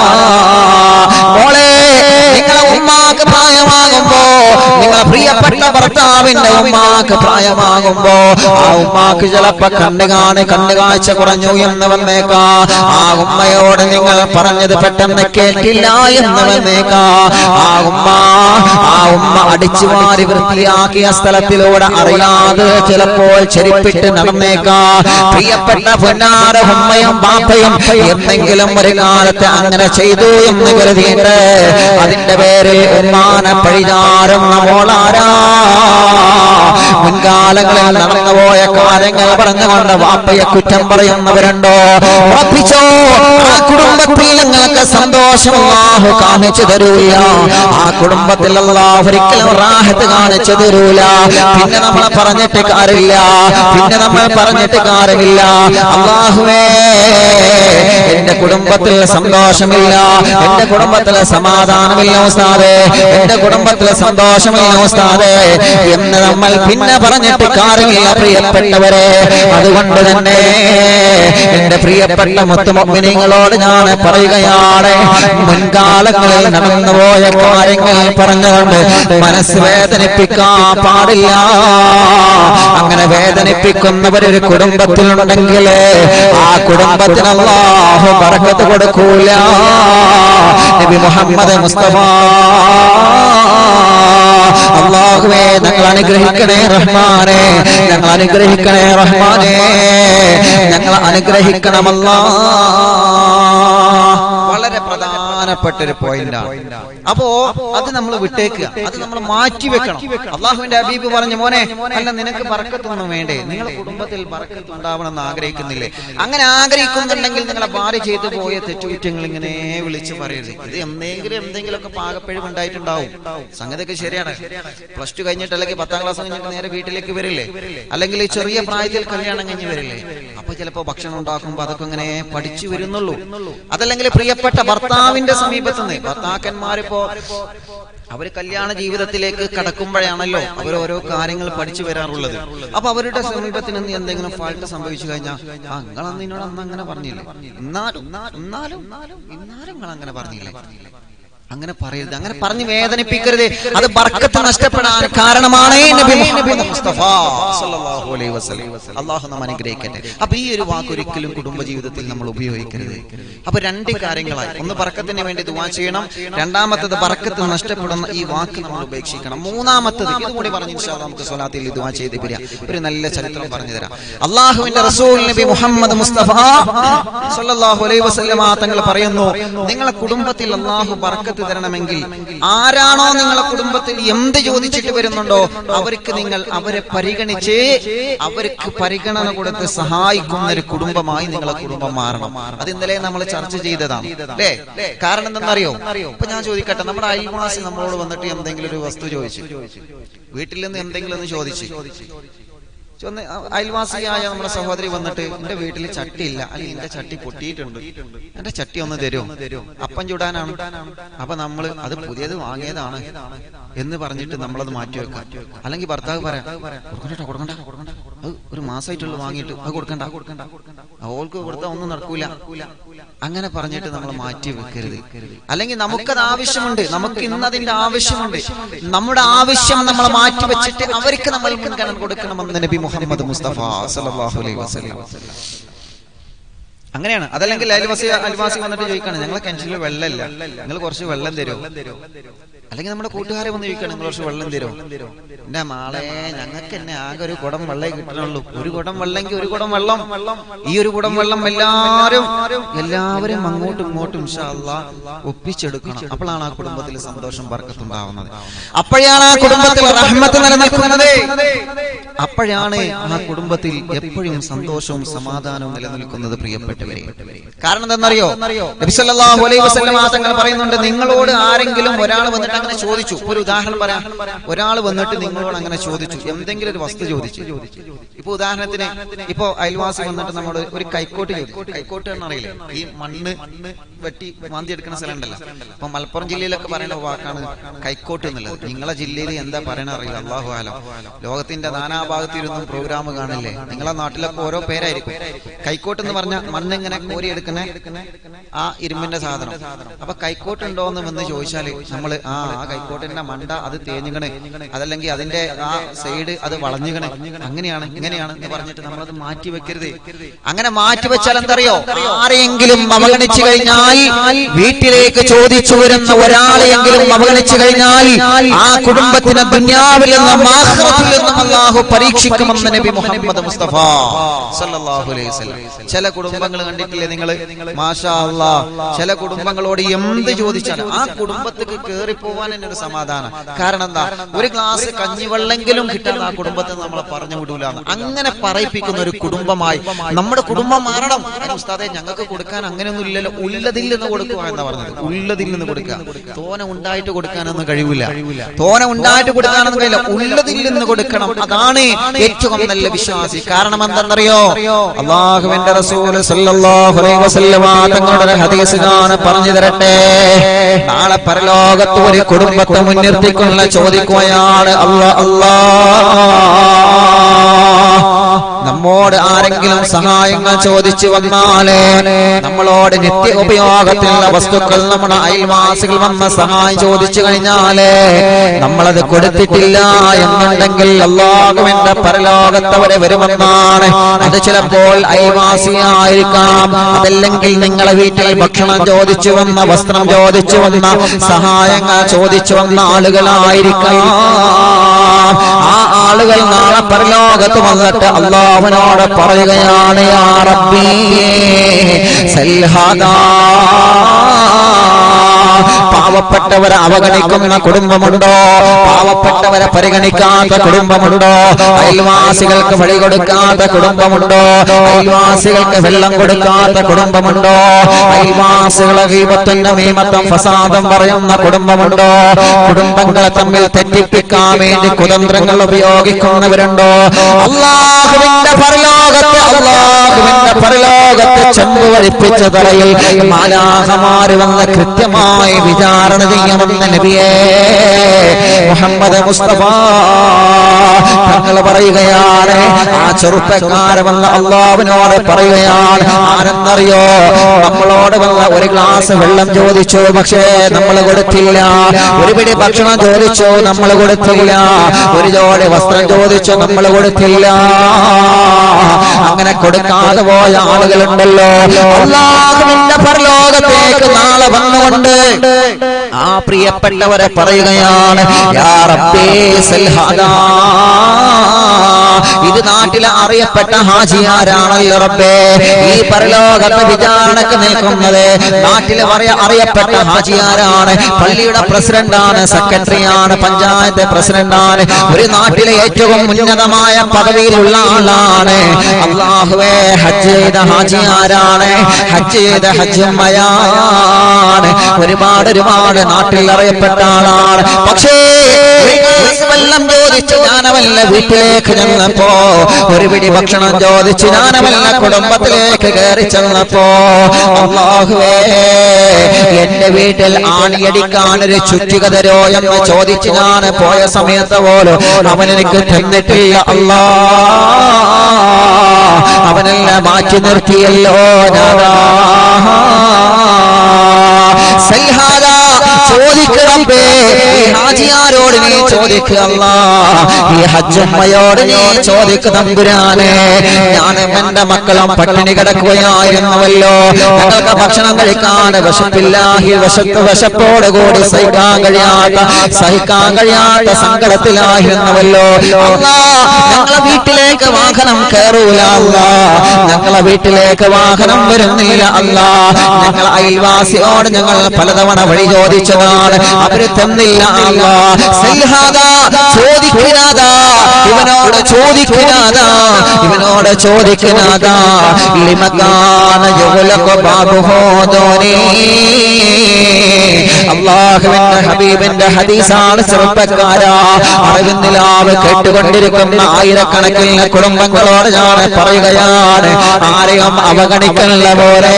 മോളെ നിങ്ങളെ ഉമ്മാക്ക് പ്രായമാകുമ്പോ നിങ്ങളെ പ്രിയപ്പെട്ട ഭർത്താവിന്റെ ഉമ്മാക്ക് പ്രായമാകുമ്പോ ആ ഉമ്മാക്ക് ചിലപ്പോ കണ്ണു കാണി കണ്ണു കാഴ്ച കുറഞ്ഞു എന്ന് വന്നേക്കാ ആ ഉമ്മയോട് നിങ്ങൾ പറഞ്ഞത് പെട്ടെന്ന് കേട്ടില്ല എന്ന് വന്നേക്കാ ആ ഉമ്മ ആ ഉമ്മ അടിച്ചു വാരി വൃത്തിയാക്കിയ സ്ഥലത്തിലൂടെ അറിയാതെ ചിലപ്പോൾ ചെരിപ്പിട്ട് നടന്നേക്കാ പ്രിയപ്പെട്ട പൊന്നാര ഉമ്മയും ബാപ്പയും എന്തെങ്കിലും ഒരു കാലത്ത് അങ്ങനെ ചെയ്തു എന്ന് കരുതിയിട്ട് അതിന്റെ പേരിൽ ഉമ്മാന പഴിചാരം മോളാരാ മുൻകാലങ്ങളിൽ നടന്നുപോയ കാര്യങ്ങൾ പറഞ്ഞുകൊണ്ട് വാപ്പയെ കുറ്റം പറയുന്നവരുണ്ടോ ഉറപ്പിച്ചോ ആ കുടുംബത്തിൽ നിങ്ങൾക്ക് സന്തോഷം അല്ലാഹു കാണിച്ചു തരൂല ആ കുടുംബത്തിൽ അല്ലാഹു ഒരിക്കലും റാഹത്ത് കാണിച്ചു തരൂല പിന്നെ നമ്മൾ പറഞ്ഞിട്ട് കാര്യമില്ല പിന്നെ നമ്മൾ പറഞ്ഞിട്ട് കാര്യമില്ല അള്ളാഹുവേ എന്റെ കുടുംബത്തിൽ സന്തോഷമില്ല എന്റെ കുടുംബത്തിൽ സമാധാനമില്ല ഉസ്താദേ എന്റെ കുടുംബത്തിൽ സന്തോഷമില്ല ഉസ്താദേ എന്ന് നമ്മൾ പിന്നെ പറഞ്ഞിട്ട് കാര്യമില്ല പ്രിയപ്പെട്ടവരെ അതുകൊണ്ട് തന്നെ എന്റെ പ്രിയപ്പെട്ട മുത്തുമൊമിനിങ്ങളോട് ഞാൻ പറയുകയാണ് മുൻകാലങ്ങളിൽ നടന്നുപോയ കാര്യങ്ങൾ പറഞ്ഞുകൊണ്ട് മനസ്സ് വേദനിപ്പിക്കാൻ പാടില്ല അങ്ങനെ വേദനിപ്പിക്കുന്നവരൊരു കുടുംബത്തിലുണ്ടെങ്കിൽ ആ കുടുംബത്തിന് അല്ലാഹു ബറക്കത്ത് കൊടുക്കൂല നബി മുഹമ്മദ് മുസ്തഫ അള്ളാഹുവേ ഞങ്ങൾ അനുഗ്രഹിക്കണേ റഹ്മാനെ ഞങ്ങൾ അനുഗ്രഹിക്കണേ റഹ്മാനെ ഞങ്ങൾ അനുഗ്രഹിക്കണമല്ല വളരെ പ്രധാനപ്പെട്ട ഒരു പോയിന്റാണ് അപ്പോ അത് നമ്മൾ വിട്ടേക്കുക അത് നമ്മൾ മാറ്റി വെക്കണം അള്ളാഹുവിന്റെ അബീബ് പറഞ്ഞു മോനെ അല്ല നിനക്ക് ബറക്കത്തൊന്നും വേണ്ടേ നിങ്ങളുടെ കുടുംബത്തിൽ ബറക്കത്ത് ഉണ്ടാവണം എന്ന് ആഗ്രഹിക്കുന്നില്ലേ അങ്ങനെ ആഗ്രഹിക്കുന്നുണ്ടെങ്കിൽ നിങ്ങളെ ഭാര്യ ചെയ്തു പോയ തെറ്റുകുറ്റങ്ങൾ ഇങ്ങനെ വിളിച്ചു പറയരുത് ഇത് എന്തെങ്കിലും എന്തെങ്കിലുമൊക്കെ പാകപ്പിഴവ് ഉണ്ടായിട്ടുണ്ടാവും സംഗതിയൊക്കെ ശരിയാണ് പ്ലസ് ടു കഴിഞ്ഞിട്ട് അല്ലെങ്കിൽ പത്താം ക്ലാസ് കഴിഞ്ഞിട്ട് നേരെ വീട്ടിലേക്ക് വരില്ലേ അല്ലെങ്കിൽ ഈ ചെറിയ പ്രായത്തിൽ കല്യാണം കഴിഞ്ഞ് വരില്ലേ അപ്പൊ ചിലപ്പോ ഭക്ഷണം ഉണ്ടാക്കുമ്പോ അതൊക്കെ ഇങ്ങനെ പഠിച്ചു വരുന്നുള്ളൂ അതല്ലെങ്കിൽ പ്രിയപ്പെട്ട ഭർത്താവിന് ഭർത്താവിന്റെ സമീപത്ത് നിന്ന് ഭർത്താക്കന്മാരിപ്പോ അവര് കല്യാണ ജീവിതത്തിലേക്ക് കടക്കുമ്പോഴാണല്ലോ അവർ ഓരോ കാര്യങ്ങൾ പഠിച്ചു വരാറുള്ളത് അപ്പൊ അവരുടെ സമീപത്തിന് നിന്ന് എന്തെങ്കിലും ഫാൾട്ട് സംഭവിച്ചു കഴിഞ്ഞാൽ ആ നിങ്ങൾ അന്ന് എന്നോട് അന്ന് അങ്ങനെ പറഞ്ഞില്ലേ എന്നാലും എന്നാലും എന്നാലും നിങ്ങൾ അങ്ങനെ പറഞ്ഞില്ലേ അങ്ങനെ പറയരുത് അങ്ങനെ പറഞ്ഞ് വേദനിപ്പിക്കരുത് അത് ബർക്കത്ത് നഷ്ടപ്പെടാൻ കാരണമാണ് നബി മുഹമ്മദ് മുസ്തഫ സല്ലല്ലാഹു അലൈഹി വസല്ലം അള്ളാഹു നാം അനുഗ്രഹിക്കട്ടെ അപ്പൊ ഈ ഒരു വാക്ക് ഒരിക്കലും കുടുംബ ജീവിതത്തിൽ നമ്മൾ ഉപയോഗിക്കരുത് അപ്പൊ രണ്ട് കാര്യങ്ങളായി ഒന്ന് ബർക്കത്തിന് വേണ്ടി ദുവാ ചെയ്യണം രണ്ടാമത്തത് ബർക്കത്ത് നഷ്ടപ്പെടുന്ന ഈ വാക്ക് നമ്മൾ ഉപേക്ഷിക്കണം മൂന്നാമത്തത് ഇതും കൂടി പറഞ്ഞ് ഇൻഷാ അല്ലാഹ് നമുക്ക് സ്വലാത്തിൽ ദുവാ ചെയ്ത് പിരിയാം ഒരു നല്ല ചരിത്രം പറഞ്ഞു തരാം അള്ളാഹുവിന്റെ റസൂൽ നബി മുഹമ്മദ് മുസ്തഫ സല്ലല്ലാഹു അലൈഹി വസല്ലമ തങ്ങൾ പറയുന്നു നിങ്ങളെ കുടുംബത്തിൽ അള്ളാഹു ബർക്കത്ത് തരണമെങ്കിൽ ആരാണോ നിങ്ങളെ കുടുംബത്തിൽ എന്ത് ചോദിച്ചിട്ട് വരുന്നുണ്ടോ അവർക്ക് നിങ്ങൾ അവരെ പരിഗണിച്ച് അവർക്ക് പരിഗണന കൊടുത്ത് സഹായിക്കുന്ന ഒരു കുടുംബമായി നിങ്ങളെ കുടുംബം മാറണം അത് ഇന്നലെ നമ്മൾ ചർച്ച ചെയ്തതാണ് അല്ലേ കാരണം എന്തെന്നറിയോ ഇപ്പൊ ഞാൻ ചോദിക്കട്ടെ നമ്മുടെ അയൽവാസി നമ്മളോട് വന്നിട്ട് എന്തെങ്കിലും ഒരു വസ്തു ചോദിച്ചു വീട്ടിൽ നിന്ന് എന്തെങ്കിലും ഒന്ന് ചോദിച്ചു ചൊന്ന് അയൽവാസിയായ നമ്മുടെ സഹോദരി വന്നിട്ട് എന്റെ വീട്ടിൽ ചട്ടി ഇല്ല അല്ലെങ്കിൽ എന്റെ ചട്ടി പൊട്ടിയിട്ടുണ്ട് എന്റെ ചട്ടി ഒന്ന് തരുമോ അപ്പം ചുടാനാണ് അപ്പൊ നമ്മള് അത് പുതിയത് വാങ്ങിയതാണ് എന്ന് പറഞ്ഞിട്ട് നമ്മളത് മാറ്റി വെക്കാം അല്ലെങ്കിൽ ഭർത്താവ് പറയാം കൊടുക്കണ്ട കൊടുക്കണ്ട കൊടുക്കണ്ട അത് ഒരു മാസമായിട്ടുള്ള വാങ്ങിയിട്ട് അത് കൊടുക്കണ്ട കൊടുക്കണ്ട അവൾക്ക് കൊടുത്താൽ ഒന്നും നടക്കൂല അങ്ങനെ പറഞ്ഞിട്ട് നമ്മൾ മാറ്റി വെക്കരുത് അല്ലെങ്കിൽ നമുക്കത് ആവശ്യമുണ്ട് നമുക്ക് ഇന്ന് അതിന്റെ ആവശ്യമുണ്ട് നമ്മുടെ ആവശ്യം നമ്മൾ മാറ്റി വെച്ചിട്ട് അവർക്ക് നമ്മൾ മുൻഗണന കൊടുക്കണമെന്ന് നബി മുഹമ്മദ് മുസ്തഫ സല്ലല്ലാഹു അലൈഹി വസല്ലം അങ്ങനെയാണ് അതല്ലെങ്കിൽ അയൽവാസി അയൽവാസി വന്നിട്ട് ചോദിക്കാണ് ഞങ്ങളെ കിണറ്റിൽ വെള്ളമില്ല നിങ്ങൾ കുറച്ച് വെള്ളം തരുമോ അല്ലെങ്കിൽ നമ്മുടെ കൂട്ടുകാരെ വന്ന് ചോദിക്കണം നിങ്ങൾ കുറച്ച് വെള്ളം തരുമോ എന്റെ മാളെ ഞങ്ങൾക്ക് എന്നെ ആകെ ഒരു കുടം വെള്ളമേ കിട്ടണുള്ളൂ ഒരു കുടം വെള്ളമെങ്കിൽ ഒരു കുടം വെള്ളം ഈ ഒരു കുടം വെള്ളം എല്ലാവരും എല്ലാവരും അങ്ങോട്ടും ഇങ്ങോട്ടും ഇൻഷാ അല്ലാഹ് ഒപ്പിച്ചെടുക്കണം അപ്പോഴാണ് ആ കുടുംബത്തിൽ സന്തോഷം ബർക്കത്തുണ്ടാവുന്നത് അപ്പോഴാണ് ആ കുടുംബത്തിൽ റഹ്മത്ത് നിലനിൽക്കുന്നത് അപ്പോഴാണ് ആ കുടുംബത്തിൽ എപ്പോഴും സന്തോഷവും സമാധാനവും നിലനിൽക്കുന്നത് പ്രിയപ്പെട്ടവരെ കാരണം എന്താണെന്നറിയോ നബി സല്ലല്ലാഹു അലൈഹി വസല്ലം തങ്ങൾ പറയുന്നുണ്ട് നിങ്ങളോട് ആരെങ്കിലും ഒരാൾ വന്നിട്ട് അങ്ങനെ ചോദിച്ചു ഒരു ഉദാഹരണം പറയാം ഒരാൾ വന്നിട്ട് നിങ്ങളോട് അങ്ങനെ ചോദിച്ചു എന്തെങ്കിലും ഒരു വസ്തു ചോദിച്ചു ഇപ്പൊ ഉദാഹരണത്തിന് ഇപ്പൊ അയൽവാസി വന്നിട്ട് നമ്മോട് ഒരു കൈക്കോട്ട് ചോദിച്ചു കൈക്കോട്ട് എന്നറിയില്ലേ ഈ മണ്ണ് വെട്ടി മാന്തി എടുക്കുന്ന സ്ഥലം ഉണ്ടല്ലോ അപ്പൊ മലപ്പുറം ജില്ലയിലൊക്കെ പറയുന്ന വാക്കാണ് കൈക്കോട്ട് എന്നുള്ളത് നിങ്ങളെ ജില്ലയിൽ എന്താ പറയണ അറിയില്ല അള്ളാഹു ആലം ലോകത്തിന്റെ നാനാഭാഗത്തിരുന്നും പ്രോഗ്രാം കാണില്ലേ നിങ്ങളെ നാട്ടിലൊക്കെ ഓരോ പേരായിരിക്കും കൈക്കോട്ട് എന്ന് പറഞ്ഞ മണ്ണിങ്ങനെ കോരിയെടുക്കുന്ന ആ ഇരുമ്പിന്റെ സാധനം അപ്പൊ കൈക്കോട്ട് ഉണ്ടോ എന്ന് വന്ന് ചോദിച്ചാല് നമ്മള് ആ ആ കൈക്കോട്ടിന്റെ മണ്ട അത് തേഞ്ഞുകണ് അതല്ലെങ്കിൽ അതിന്റെ ആ സൈഡ് അത് വളഞ്ഞുകണ് അങ്ങനെയാണ് ഇങ്ങനെയാണ് എന്ന് പറഞ്ഞിട്ട് നമ്മളത് മാറ്റി വെക്കരുത് അങ്ങനെ മാറ്റി വെച്ചാൽ എന്തറിയോ ആരെയെങ്കിലും അവഗണിച്ചു കഴിഞ്ഞാൽ വീട്ടിലേക്ക് ചോദിച്ചു വരുന്ന ഒരാളെയെങ്കിലും അവഗണിച്ചു കഴിഞ്ഞാൽ ആ കുടുംബത്തിന് ദുന്യാവിൽ നിന്നും ആഖിറത്തിൽ നിന്നും അള്ളാഹു പരീക്ഷിക്കുമെന്ന് നബി മുഹമ്മദ് മുസ്തഫ സല്ലല്ലാഹു അലൈഹി വസല്ലം ചില കുടുംബങ്ങൾ കണ്ടിട്ടില്ലേ നിങ്ങൾ മാഷാ അല്ലാ ചില കുടുംബങ്ങളോട് എന്ത് ചോദിച്ചാലും ആ കുടുംബത്തേക്ക് കേറി പോവാൻ തന്നെ ഒരു സമാധാനം കാരണം എന്താ ഒരു ഗ്ലാസ് കഞ്ഞിവെള്ളെങ്കിലും കിട്ടാൻ ആ കുടുംബത്തെ നമ്മളെ പറഞ്ഞു വിടൂല അങ്ങനെ പറയിപ്പിക്കുന്ന ഒരു കുടുംബമായി നമ്മുടെ കുടുംബം മാറണം അതിന് ഉസ്താദെ ഞങ്ങൾക്ക് കൊടുക്കാൻ അങ്ങനെയൊന്നും ഇല്ലല്ലോ ഉള്ളതിൽ നിന്ന് കൊടുക്കുക എന്നാ പറഞ്ഞത് ഉള്ളതിൽ നിന്ന് കൊടുക്കുക തോന ഉണ്ടായിട്ട് കൊടുക്കാനൊന്നും കഴിവില്ല തോന ഉണ്ടായിട്ട് കൊടുക്കാനൊന്നും കഴിയില്ല ഉള്ളതിൽ നിന്ന് കൊടുക്കണം അതാണ് ഏറ്റവും നല്ല വിശ്വാസി കാരണം എന്തെന്നറിയോ അള്ളാഹുവിന്റെ റസൂല് സല്ലല്ലാഹു അലൈഹി വസല്ലമ തങ്ങളുടെ ഒരു ഹദീസ് ഞാൻ പറഞ്ഞു തരട്ടെ നാളെ പരലോകത്ത് ഒരു കുടുംബത്തെ മുൻനിർത്തിക്കൊള്ള ചോദിക്കുകയാണ് അല്ലാ അല്ലാ നമ്മോട് ആരെങ്കിലും സഹായങ്ങൾ ചോദിച്ചു വന്നാലേ നമ്മളോട് നിത്യ ഉപയോഗത്തിലുള്ള വസ്തുക്കൾ നമ്മുടെ അയൽവാസികൾ വന്ന് സഹായം ചോദിച്ചു കഴിഞ്ഞാലേ നമ്മളത് കൊടുത്തിട്ടില്ല എന്നുണ്ടെങ്കിൽ അള്ളാഹുവിന്റെ പരലോകത്തവരെ വരുമെന്നാണ് അത് ചിലപ്പോൾ അയൽവാസിയായിരിക്കാം അതല്ലെങ്കിൽ നിങ്ങളെ വീട്ടിൽ ഭക്ഷണം ചോദിച്ചു വന്ന വസ്ത്രം ചോദിച്ചു വന്ന സഹായങ്ങൾ ചോദിച്ചു വന്ന ആളുകളായിരിക്കാം ആ ആളുകൾ നാളെ പരലോകത്ത് വന്നിട്ട് അള്ളാഹുവിനോട് പറയുകയാണ് യാ റബ്ബി സൽഹദാ പാവ പാവപ്പെട്ടവരെ അവഗണിക്കുന്ന കുടുംബമുണ്ടോ പാവപ്പെട്ടവരെ പരിഗണിക്കാത്ത കുടുംബമുണ്ടോ അയൽവാസികൾക്ക് വഴി കൊടുക്കാത്ത കുടുംബമുണ്ടോ അയൽവാസികൾക്ക് വെള്ളം കൊടുക്കാത്ത കുടുംബമുണ്ടോ അയൽവാസികളെ ഗീപത്തിന്റെ മീമത്തം ഫസാദം പറയുന്ന കുടുംബമുണ്ടോ കുടുംബങ്ങളെ തമ്മിൽ തെറ്റിപ്പിക്കാൻ വേണ്ടി കുതന്ത്രങ്ങൾ ഉപയോഗിക്കുന്നവരുണ്ടോ അള്ളാഹുവിന്റെ പരലോകത്ത് അള്ളാഹുവിന്റെ പരലോകത്ത് ചെമ്പ് വഴിപ്പിച്ച തറയിൽ മാലാഹമാര് വന്ന് കൃത്യമായി വിചാരണ ചെയ്യുമെന്ന് നബിയേ മുഹമ്മദ് മുസ്തഫ തങ്ങൾ പറയുകയാണ് ആ ചെറുപ്പക്കാരൻ വന്ന് അള്ളാഹുവിനോട് പറയുകയാണ് ആരെന്നറിയോ നമ്മളോട് വന്ന ഒരു ഗ്ലാസ് വെള്ളം ചോദിച്ചു പക്ഷേ നമ്മൾ കൊടുത്തില്ല ഒരു പിടി ഭക്ഷണം ചോദിച്ചു നമ്മൾ കൊടുത്തില്ല ഒരു ജോഡി വസ്ത്രം ചോദിച്ചു നമ്മൾ കൊടുത്തില്ല അങ്ങനെ കൊടുക്കാതെ പോയ ആളുകളുണ്ടല്ലോ അള്ളാഹുവിന്റെ പരലോകത്തേക്ക് നാളെ വന്നുകൊണ്ട് ആ പ്രിയപ്പെട്ടവരെ പറയുകയാണ് യാ റബ്ബേ സൽഹദാ ഇത് നാട്ടിലെ അറിയപ്പെട്ട ഹാജിയാരാണല്ലോ റബ്ബേ ഈ പരലോകത്ത് വിചാരണക്ക് നിൽക്കുന്നത് നാട്ടിലെ അറിയ അറിയപ്പെട്ട ഹാജിയാരാണ് പള്ളിയുടെ പ്രസിഡന്റാണ് സെക്രട്ടറിയാണ് പഞ്ചായത്ത് പ്രസിഡന്റാണ് ഒരു നാട്ടിലെ ഏറ്റവും ഉന്നതമായ പദവിയിലുള്ള ആളാണ് അള്ളാഹുവേ ഹജ്ജ് ചെയ്ത ഹാജിയാരാണ് ഹജ്ജ് ചെയ്ത ഹജ്ജമ്മയാണ് ഒരുപാട് ഒരുപാട് നാട്ടിൽ അറിയപ്പെട്ട ആളാണ് പക്ഷേ ഒരു ഗ്ലാസ് വെള്ളം ചോദിച്ച് ഞാനവല്ല വീട്ടിലേക്ക് ചെന്നപ്പോ ഒരു പിടി ഭക്ഷണം ചോദിച്ച് ഞാനവല്ല കുടുംബത്തിലേക്ക് കയറി ചെന്നപ്പോ അള്ളാഹുവേ എന്റെ വീട്ടിൽ ആണിയടിക്കാൻ ഒരു ചുറ്റിക തരോ എന്ന് ചോദിച്ച് ഞാൻ പോയ സമയത്ത് പോലും അവൻ എനിക്ക് തന്നിട്ടില്ല അല്ലാ അവനെല്ലാം മാറ്റി നിർത്തിയല്ലോ ഞാനാ സൽഹാദ ചോദിക്കണമ്പേ ഈ ഹാജിയാരോട് നീ ചോദിക്കല്ല ഈ ഹജ്ജമ്മയോട് നീ ചോദിക്ക തമ്പുരാനെ ഞാനും എന്റെ മക്കളും പട്ടിണി കിടക്കുകയായിരുന്നുവല്ലോ ഞങ്ങൾക്ക് ഭക്ഷണം കഴിക്കാൻ വിശപ്പില്ല ഈ വിശപ്പ് വിശപ്പോട് കൂടി സഹിക്കാൻ കഴിയാത്ത സഹിക്കാൻ കഴിയാത്ത സങ്കടത്തിലായിരുന്നുവല്ലോ അല്ലാ ഞങ്ങളെ വീട്ടിലേക്ക് വാഹനം കയറൂല അല്ല ഞങ്ങളെ വീട്ടിലേക്ക് വാഹനം വരുന്നില്ല അല്ല ഞങ്ങൾ അയൽവാസിയോട് ഞങ്ങൾ പലതവണ വഴി ചോദിച്ചതാണ് അവര് തന്നില്ല അല്ല സൽഹാദ ചോദിക്കുനാഥ ഇവനോട് ചോദിക്കുനാഥ ഇവനോട് ചോദിക്കുനാഥ ലിമകാന യുഗലക ബാബുഹോദോനീ അള്ളാഹുവിന്റെ ഹബീബിന്റെ ഹദീസാണ് ചെറുപ്പക്കാരാ അറിവിന്നിലാവ് കേട്ടുകൊണ്ടിരിക്കുന്ന ആയിരക്കണക്കിന് കുടുംബങ്ങളോട് ഞാൻ പറയുകയാണ് ആരെയും അവഗണിക്കല്ല പോലെ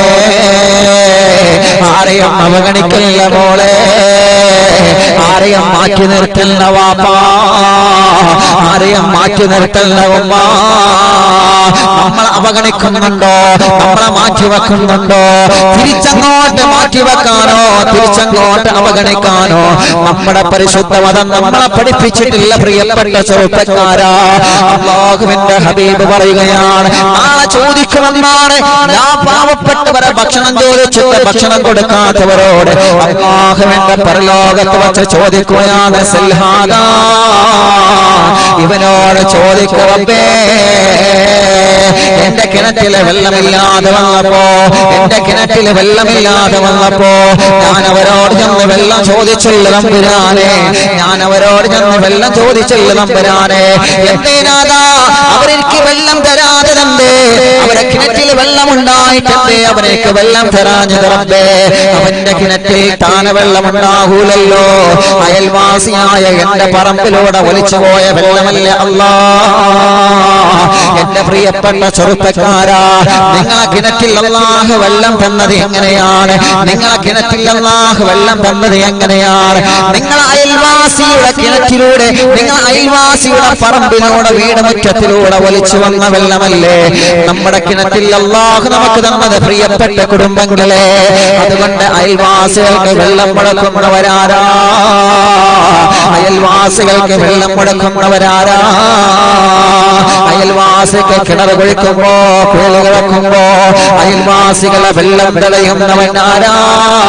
ആരെയും അവഗണിക്കല്ല പോലെ ആരെയും മാറ്റി നിർത്തല്ല വാപ്പാ ആരെയും മാറ്റി നിർത്തല്ല ഉമ്മ നമ്മൾ അവഗണിക്കുന്നുണ്ടോ നമ്മളെ മാറ്റി വെക്കുന്നുണ്ടോ തിരിച്ചങ്ങോട്ട് മാറ്റി വെക്കാനോ തിരിച്ചങ്ങോട്ട് അവഗണിക്കാനോ നമ്മുടെ പരിശുദ്ധ മതം നമ്മളെ പഠിപ്പിച്ചിട്ടില്ല പ്രിയപ്പെട്ട ചെറുപ്പക്കാരാ അള്ളാഹുവിന്റെ ഹബീബ് പറയുകയാണ് നാളെ ചോദിക്കുമെന്നാണ് ഞാൻ പാവപ്പെട്ടവരെ ഭക്ഷണം ചോദിച്ചിട്ട് ഭക്ഷണം കൊടുക്കാത്തവരോട് അള്ളാഹുവിന്റെ പരലോകത്ത് വച്ച് ചോദിക്കുകയാണ് സൽഹാദ ഇവനോട് ചോദിക്കുറപ്പേ എന്റെ കിണറ്റിലെ വെള്ളമില്ലാതെ വന്നപ്പോ എന്റെ കിണറ്റില് വെള്ളമില്ലാതെ വന്നപ്പോ ഞാൻ അവരോട് ചെന്ന് വെള്ളം ചോദിച്ചുള്ള നമ്പുരാനെ ഞാൻ അവരോട് ചെന്ന് വെള്ളം ചോദിച്ചുള്ള നമ്പുരാനെ എന്തേനാഥാ അവരെനിക്ക് വെള്ളം തരാതെ തന്തേ അവരെ കിണറ്റിൽ വെള്ളം ഉണ്ടായിട്ടെന്തേ അവരേക്ക് വെള്ളം തരാഞ്ഞു തറമ്പേ അവന്റെ കിണറ്റിൽ താന വെള്ളം ഉണ്ടാകൂലല്ലോ അയൽവാസിയായ എന്റെ പറമ്പിലൂടെ ഒലിച്ചുപോയ വെള്ളമല്ല അല്ലാ എന്റെ പ്രിയപ്പെട്ട ചെറുപ്പക്കാരാ നിങ്ങളെ കിണറ്റിൽ അള്ളാഹ് വെള്ളം തന്നത് എങ്ങനെയാണ് നിങ്ങളെ കിണറ്റിൽ അള്ളാഹ് വെള്ളം തന്നത് എങ്ങനെയാണ് നിങ്ങളെ അയൽവാസിയുടെ കിണറ്റിലൂടെ നിങ്ങളെ അയൽവാസിയുടെ പറമ്പിലൂടെ വീട് മുറ്റത്തിലൂടെ ഒലിച്ചു വന്ന വെള്ളമല്ലേ നമ്മുടെ കിണറ്റിൽ അള്ളാഹ് നമുക്ക് തന്നത് പ്രിയപ്പെട്ട കുടുംബങ്ങളെ അതുകൊണ്ട് അയൽവാസികൾക്ക് വെള്ളം മുടക്കുന്നവരാരാ അയൽവാസികൾക്ക് വെള്ളം മുടക്കുന്നവരാരാ അയൽവാസിക്ക് കിണർ കുഴിക്കുമ്പോ കുഴൽ കിടക്കുമ്പോ അയൽവാസികളെ വെള്ളം തടയുന്നവനാരാ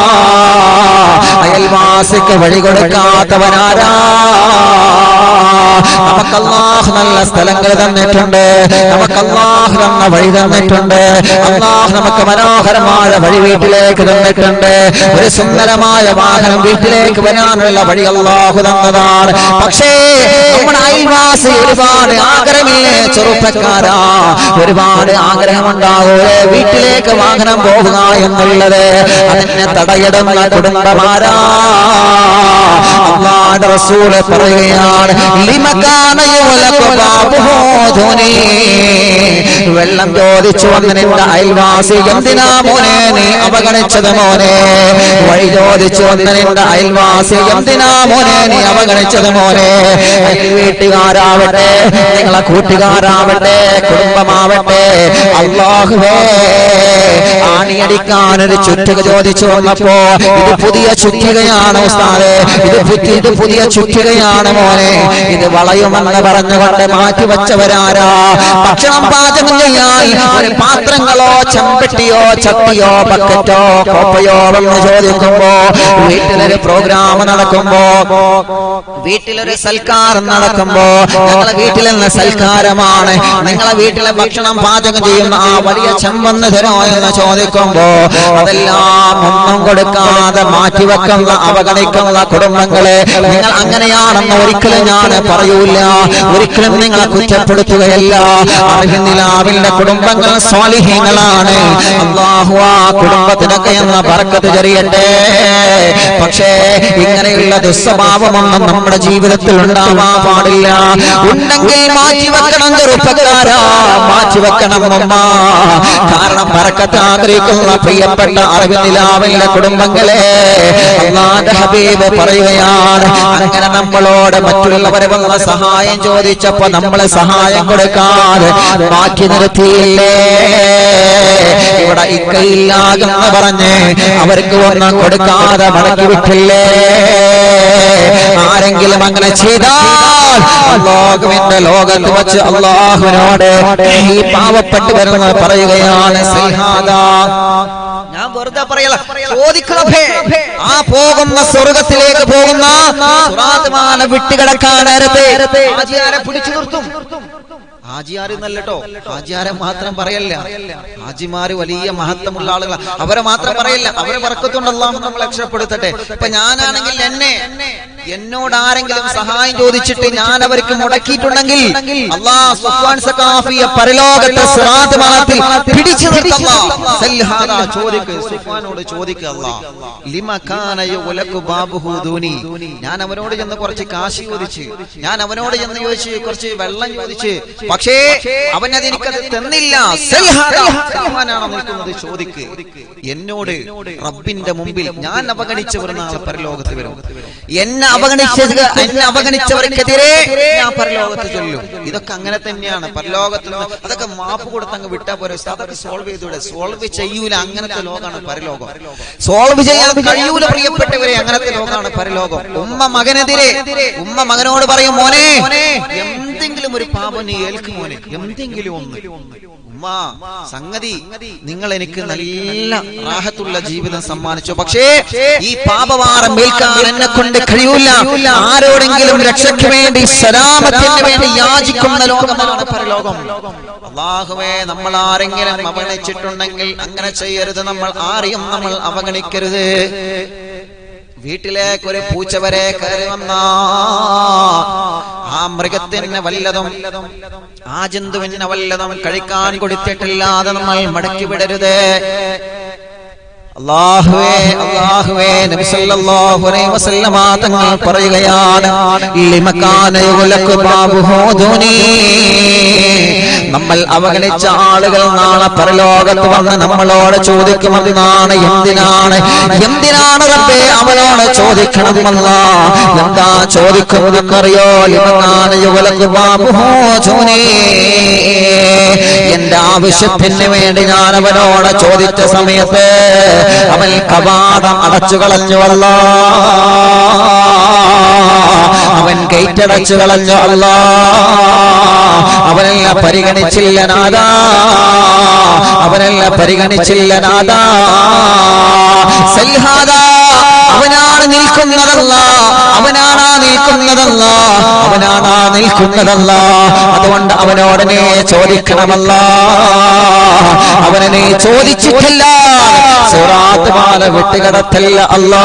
അയൽവാസിക്ക് വഴി കൊടുക്കാത്തവനാരാ നമുക്ക് അള്ളാഹ് നല്ല സ്ഥലങ്ങൾ തന്നിട്ടുണ്ട് നമുക്ക് അള്ളാഹ് തന്ന വഴി തന്നിട്ടുണ്ട് അള്ളാഹ് നമുക്ക് മനോഹരമായ വഴി വീട്ടിലേക്ക് തന്നിട്ടുണ്ട് ഒരു സുന്ദരമായ വാഹനം വീട്ടിലേക്ക് വരാനുള്ള വഴി അള്ളാഹു തന്നതാണ് പക്ഷേ നമ്മുടെ അയൽവാസി ഒരുപാട് ആഗ്രഹമില്ലേ ചെറുപ്പക്കാരാ ഒരുപാട് ആഗ്രഹമുണ്ടാകൂലേ വീട്ടിലേക്ക് വാഹനം പോകുക എന്നുള്ളത് അതിനെ തടയിടുന്ന കുടുംബമാരാ അള്ളാഹുവിന്റെ റസൂല് പറയുകയാണ് ലിമകാന യുവലകു ബാബുഹു ധുനി. വെള്ളം ചോദിച്ചു വന്ന് നിന്റെ അയൽവാസി എന്തിനാ മോനെ നീ അവഗണിച്ചത് മോനെ വഴി ചോദിച്ചു വന്ന് നിന്റെ അയൽവാസി എന്തിനാ മോനെ നീ അവഗണിച്ചത് മോനെ അയൽ വീട്ടുകാരാവട്ടെ നിങ്ങളെ കൂട്ടുകാരാവട്ടെ കുടുംബമാവട്ടെ അള്ളാഹുവേ ആണിയടിക്കാൻ ഒരു ചുറ്റുക ചോദിച്ചു വന്നപ്പോ ഇത് പുതിയ ചുറ്റികയാണ് ഉസ്താദെ ഇത് പുതിയ ഇത് പുതിയ ചുറ്റികയാണ് മോനെ ഇത് വളയുമെന്ന് പറഞ്ഞുകൊണ്ട് മാറ്റി വെച്ചവരാരാ ഭക്ഷണം പാചകം ചെയ്യാൻ ഒരു പാത്രങ്ങളോ ചെമ്പട്ടിയോ ചട്ടിയോ ബക്കറ്റോ കോപ്പയോ എന്ന് ചോദിക്കുമ്പോ വീട്ടിലൊരു പ്രോഗ്രാം നടക്കുമ്പോ വീട്ടിലൊരു സൽക്കാരം നടക്കുമ്പോ ഞങ്ങളെ വീട്ടിൽ നിന്ന് സൽക്കാരമാണ് നിങ്ങളെ വീട്ടിലെ ഭക്ഷണം പാചകം ചെയ്യുന്ന ആ വലിയ ചെമ്പന്ന് തരോ എന്ന് ചോദിക്കുമ്പോ അതെല്ലാം ഒന്നും കൊടുക്കാതെ മാറ്റിവെക്കുന്ന അവഗണിക്കുന്ന കുടുംബങ്ങളെ നിങ്ങൾ അങ്ങനെയാണെന്ന് ഒരിക്കലും ഞാൻ പറയൂല ഒരിക്കലും നിങ്ങളെ കുറ്റപ്പെടുത്തുകയല്ല അറിവിന്ദിലാവിന്റെ കുടുംബങ്ങൾ സ്വാലിഹീങ്ങളാണ് അള്ളാഹു ആ കുടുംബത്തിനൊക്കെ എന്ന പറക്കത്ത് ചെറിയട്ടെ പക്ഷേ ഇങ്ങനെയുള്ള ദുസ്വഭാവമൊന്നും നമ്മുടെ ജീവിതത്തിൽ ഉണ്ടാവാൻ പാടില്ല ഉണ്ടെങ്കിൽ മാറ്റിവെക്കണം ചെറുപ്പക്കാരാ മാറ്റിവെക്കണം അമ്മ കാരണം പറക്കത്ത് ആഗ്രഹിക്കുന്ന പ്രിയപ്പെട്ട അറിവിനിലാവിന്റെ കുടുംബങ്ങളെ അള്ളാന്റെ ഹബീബ് പറയുകയാണ് അങ്ങനെ നമ്മളോട് മറ്റുള്ളവരെ വന്ന സഹായം ചോദിച്ചപ്പോ നമ്മളെ സഹായം കൊടുക്കാതെ മാറ്റി നിർത്തിയില്ലേ ഇവിടെ ഇക്കയില്ലാകെന്ന് പറഞ്ഞ് അവർക്ക് ഒന്നും കൊടുക്കാതെ മടക്കി വിട്ടില്ലേ ആരെങ്കിലും അങ്ങനെ ചെയ്താൽ അള്ളാഹുവിന്റെ ലോകത്ത് വെച്ച് അള്ളാഹുവിനോട് ഈ പാവപ്പെട്ട് വരുന്നത് പറയുകയാണ് സൽഹാദ ഞാൻ വെറുതെ പറയല ചോദിക്കണേ ആ പോകുന്ന സ്വർഗത്തിലേക്ക് പോകുന്ന സുറാത്മാന വിട്ടുകിടക്കാൻ നേരത്തെ ആചാരെ പിടിച്ചു നിർത്തും ഹാജിയാര് എന്നല്ലോ ഹാജിയാരെ മാത്രം പറയല്ല ഹാജിമാര് വലിയ മഹത്വമുള്ള ആളുകളാണ് അവരെ മാത്രം പറയല്ല അവരെ വർക്കത്തുണ്ടല്ലോ നമ്മൾ രക്ഷപ്പെടുത്തട്ടെ ഇപ്പൊ ഞാനാണെങ്കിൽ എന്നെ എന്നോട് ആരെങ്കിലും സഹായം ചോദിച്ചിട്ട് ഞാൻ അവർക്ക് മുടക്കിയിട്ടുണ്ടെങ്കിൽ അള്ളാഹ് സുഫ്വാൻ സഖാഫിയെ പരലോകത്തെ സിറാത്ത് മാളത്തിൽ പിടിച്ചു നിർത്തല്ലാ സൽഹാദ ചോദിക്ക് സുഫ്വാനോട് ചോദിക്കുക അല്ലാ ലിമ കാന യുലകു ബാബുഹു ദൂനി ഞാൻ അവനോട് ചെന്ന് കുറച്ച് കാശ് ചോദിച്ച് ഞാൻ അവനോട് ചെന്ന് ചോദിച്ച് കുറച്ച് വെള്ളം ചോദിച്ച് പക്ഷേ അവനത് എനിക്കത് തന്നില്ല സൽഹാദ സുഫ്വാനാണ് നിൽക്കുന്നത് ചോദിക്ക് എന്നോട് റബ്ബിന്റെ മുമ്പിൽ ഞാൻ അവഗണിച്ചവർ നാളെ പരലോകത്ത് വരും എന്നെ അവഗണിച്ചത് എന്നെ അവഗണിച്ചവർക്കെതിരെ ഞാൻ പരലോകത്ത് ചൊല്ലും ഇതൊക്കെ അങ്ങനെ തന്നെയാണ് പരലോകത്ത് നിന്ന് അതൊക്കെ മാപ്പ് കൊടുത്തങ്ങ് വിട്ടാ പോരെ ഉസ്താദ്, അതൊക്കെ സോൾവ് ചെയ്തൂടെ സോൾവ് ചെയ്യൂല അങ്ങനത്തെ ലോകമാണ് പരലോകം സോൾവ് ചെയ്യാൻ കഴിയൂല പ്രിയപ്പെട്ടവരെ അങ്ങനത്തെ ലോകമാണ് പരലോകം ഉമ്മ മകനെതിരെ ഉമ്മ മകനോട് പറയും മോനെ എന്തെങ്കിലും ഒരു പാപം നീ ഏൽക്കും മോനെ എന്തെങ്കിലും ഒന്ന് ഉമ്മ സംഗതി നിങ്ങൾ എനിക്ക് നല്ല റാഹത്തുള്ള ജീവിതം സമ്മാനിച്ചു പക്ഷേ ഈ പാപവാറം ഏൽക്കാൻ എന്നെ കൊണ്ട് കഴിയൂല ആരോടെങ്കിലും രക്ഷയ്ക്ക് വേണ്ടി സലാമത്തിന് വേണ്ടി യാചിക്കുന്ന ലോകമാണ് പരലോകം അള്ളാഹുവേ നമ്മൾ ആരെങ്കിലും അവഗണിച്ചിട്ടുണ്ടെങ്കിൽ അങ്ങനെ ചെയ്യരുത് നമ്മൾ ആരെയും നമ്മൾ അവഗണിക്കരുത് വീട്ടിലേക്ക് ഒരു പൂച്ച വരെ കയറി വന്ന ആ മൃഗത്തിന് വല്ലതും ആ ജന്തുവിന് വല്ലതും കഴിക്കാൻ കൊടുത്തിട്ടില്ലാതെ നമ്മൾ മടക്കി വിടരുത് അള്ളാഹുവേ അള്ളാഹുവേ നബി സല്ലല്ലാഹു അലൈഹി വസല്ലമ തങ്ങൾ പറയുകയാണ് ലിമകാന യുലകു ബാബുഹു ദുനി നമ്മൾ അവഗണിച്ച ആളുകൾ നാളെ പരലോകത്ത് വന്ന് നമ്മളോട് ചോദിക്കുമെന്നാണ് എന്തിനാണ് എന്തിനാണ് റബ്ബേ അവനോട് ചോദിക്കണമെന്ന എന്താ ചോദിക്കുന്നറിയോ ലിമകാന യുലകു ബാബുഹു ദുനി എന്റെ ആവശ്യത്തിന് വേണ്ടി ഞാൻ അവനോട് ചോദിച്ച സമയത്ത് അവൻ കവാടം അടച്ചു കളഞ്ഞു അല്ല അവൻ ഗേറ്റടച്ചു കളഞ്ഞു അല്ല അവനെല്ലാം പരിഗണിച്ചില്ല നാദാ അവനെല്ലാം പരിഗണിച്ചില്ല നാദാ സൽഹാദാ അവനാണ് നിൽക്കുന്നതല്ല അവനാണ് ആ നിൽക്കുന്നതല്ല അവനാണ് നിൽക്കുന്നതല്ല അതുകൊണ്ട് അവനോട് നീ ചോദിക്കണമല്ല അവനെ നീ ചോദിച്ചിട്ടില്ല സുറാത്ത് മാല വിട്ടുകിടത്തല്ല അല്ലാ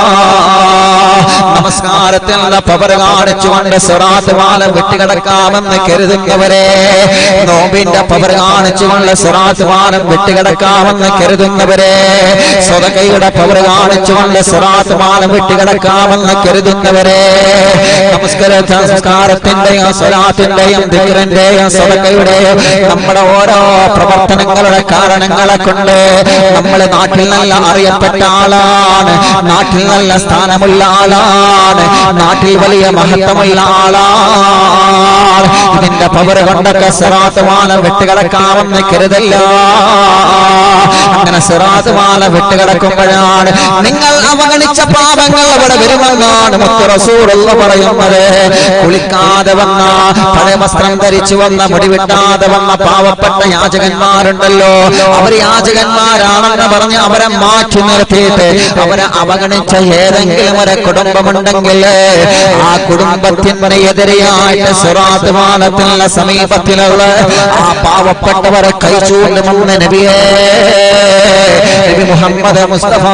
നമസ്കാരത്തിൽ നിന്ന് പവർ കാണിച്ചുകൊണ്ട് സുറാത്ത് മാല വിട്ടുകിടക്കാമെന്ന് കരുതുന്നവരെ നോമ്പിന്റെ പവർ കാണിച്ചുകൊണ്ട് സുറാത്ത് മാലം വിട്ടുകിടക്കാമെന്ന് കരുതുന്നവരെ സ്വതകയുടെ പവർ കാണിച്ചുകൊണ്ട് സുറാത്ത് മാലം വിട്ടുകിടക്കാമെന്ന് കരുതുന്നവരെ നമസ്കാര സംസ്കാരത്തിന്റെയും സ്വലാത്തിന്റെയും ദിക്കറിന്റെയും സ്വതകയുടെയും നമ്മുടെ ഓരോ പ്രവർത്തനങ്ങളുടെ കാരണങ്ങളെ കൊണ്ട് നമ്മൾ നാട്ടിൽ നല്ല അറിയപ്പെട്ട ആളാണ് നാട്ടിൽ നല്ല സ്ഥാനമുള്ള ആളാണ് നാട്ടിൽ വലിയ മഹത്വമുള്ള ആളാണ് ഇതിന്റെ പവർ കൊണ്ടൊക്കെ സിറാത്ത് മാല വിട്ടുകിടക്കാമെന്ന് കരുതല്ല അങ്ങനെ സിറാത്ത് മാല വിട്ടുകിടക്കുമ്പോഴാണ് നിങ്ങൾ അവഗണിച്ച പാപങ്ങൾ അവിടെ വരുമെന്നാണ് മുത്ത് റസൂലുള്ള പറയുന്നത് കുളിക്കാതെ വന്ന പഴയ വസ്ത്രം ധരിച്ചു വന്ന മുടിവിട്ടാതെ വന്ന പാവപ്പെട്ട യാചകന്മാരുണ്ടല്ലോ അവർ യാചകന്മാരാണെന്ന് പറഞ്ഞ് അവരെ മാറ്റി നിർത്തിയിട്ട് അവരെ അവഗണിച്ച ഏതെങ്കിലും ഒരു കുടുംബമുണ്ടെങ്കിൽ ആ കുടുംബത്തിന് എതിരെയായിട്ട് സുറാത്ത് മാലത്തിനുള്ള സമീപത്തിലുള്ള ആ പാവപ്പെട്ടവരെ കൈചൂണ്ടുമെന്ന് നബിയേ നബി മുഹമ്മദ് മുസ്തഫ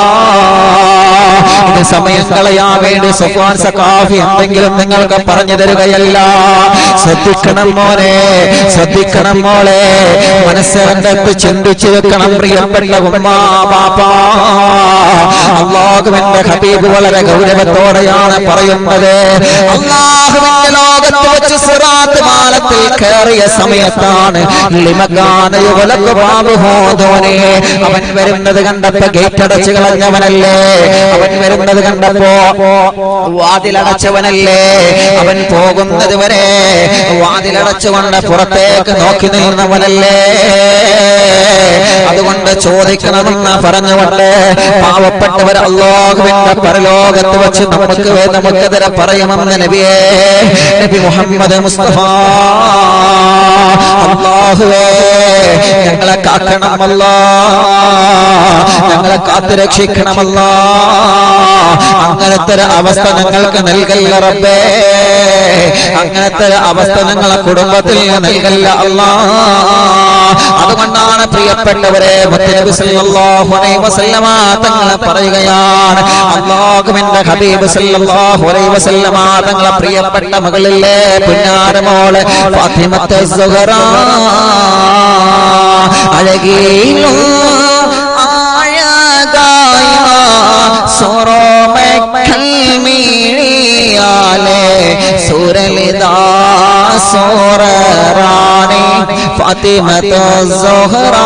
ഇത് സമയം കളയാൻ വേണ്ടി സുഫാൻ സഖാഫി എന്തെങ്കിലും നിങ്ങൾക്ക് പറഞ്ഞു തരികയല്ല ശ്രദ്ധിക്കണം മോനെ ശ്രദ്ധിക്കണം മോളെ മനസ്സിന്റെ ചിന്തിച്ചു വെക്കണം പ്രിയപ്പെട്ട ഉമ്മാ ബാപ്പാ അള്ളാഹുവിന്റെ ഹബീബ് വളരെ ഗൗരവത്തോടെയാണ് പറയുന്നത് അള്ളാഹുവിന്റെ ലോകത്ത് വെച്ച് സിറാത്ത് മാലത്തിൽ കയറിയ സമയത്താണ് ലിമഗാനയുലക്ക് ബാബുഹോദോനെ അവൻ വരുന്നത് കണ്ടപ്പോ ഗേറ്റ് അടച്ചു കളഞ്ഞവനല്ലേ അവൻ വരുന്നത് കണ്ടപ്പോ വാതിലടച്ചവനല്ലേ അവൻ പോകുന്നത് വരെ വാതിലടച്ചുകൊണ്ട് പുറത്തേക്ക് നോക്കി നിന്നവനല്ലേ അതുകൊണ്ട് ചോദിക്കണമെന്ന് പറഞ്ഞുകൊണ്ട് പാവപ്പെട്ടവർ അള്ളാഹുവിന്റെ പരലോകത്ത് വെച്ച് നമുക്ക് വേ- നമുക്കെതിരെ പറയുമെന്ന് നബിയേ നബി മുഹമ്മദ് മുസ്തഫ അള്ളാഹുവേ ഞങ്ങളെ കാക്കണമല്ല ഞങ്ങളെ കാത്തു രക്ഷിക്കണമല്ല അങ്ങനത്തെ ഒരു അവസ്ഥ ഞങ്ങൾക്ക് നൽകല്ല റബ്ബേ അങ്ങനത്തെ ഒരു അവസ്ഥ ഞങ്ങളെ കുടുംബത്തിൽ നൽകല്ല അല്ലാ അതുകൊണ്ടാണ് പ്രിയപ്പെട്ടവരെ മുത്തനബി സല്ലല്ലാഹു അലൈഹി വസല്ലമ തങ്ങളെ പറയുകയാണ് അല്ലാഹുവിന്റെ ഹബീബ് സല്ലല്ലാഹു അലൈഹി വസല്ലമ തങ്ങളെ പ്രിയപ്പെട്ട മകളിലെ പുന്നാരമോളെ ഫാത്തിമത്തെ സുഹറ അഴകിലും ആഴകായ സൊറോമക്കൽ മീഴിയാലെ സുരലിതാ സോറാണി ഫാത്തിമത്ത് സുഹറ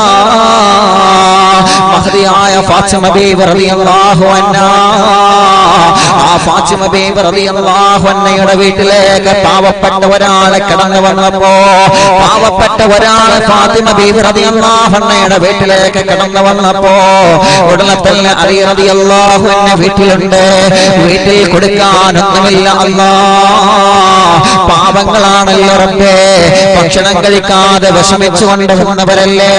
മഹദിയായ ഫാത്തിമ ബീവി റളിയല്ലാഹു അൻഹാ ആ ഫാത്തിമ ബീവി റളിയല്ലാഹു അൻഹയുടെ വീട്ടിലേക്ക് പാവപ്പെട്ട ഒരാളെ കടന്നു വന്നപ്പോ പാവപ്പെട്ട ഒരാളെ ഫാത്തിമ ബീവി റളിയല്ലാഹു അൻഹയുടെ വീട്ടിലേക്ക് കടന്നു വന്നപ്പോ ഉടനെ തന്നെ അലി റളിയല്ലാഹു അൻഹ വീട്ടിലുണ്ട് വീട്ടിൽ കൊടുക്കാനൊന്നുമില്ല അല്ലാ പാപങ്ങളാണല്ലോ റബ്ബേ ഭക്ഷണം കഴിക്കാതെ വിഷമിച്ചുകൊണ്ട് വന്നവരല്ലേ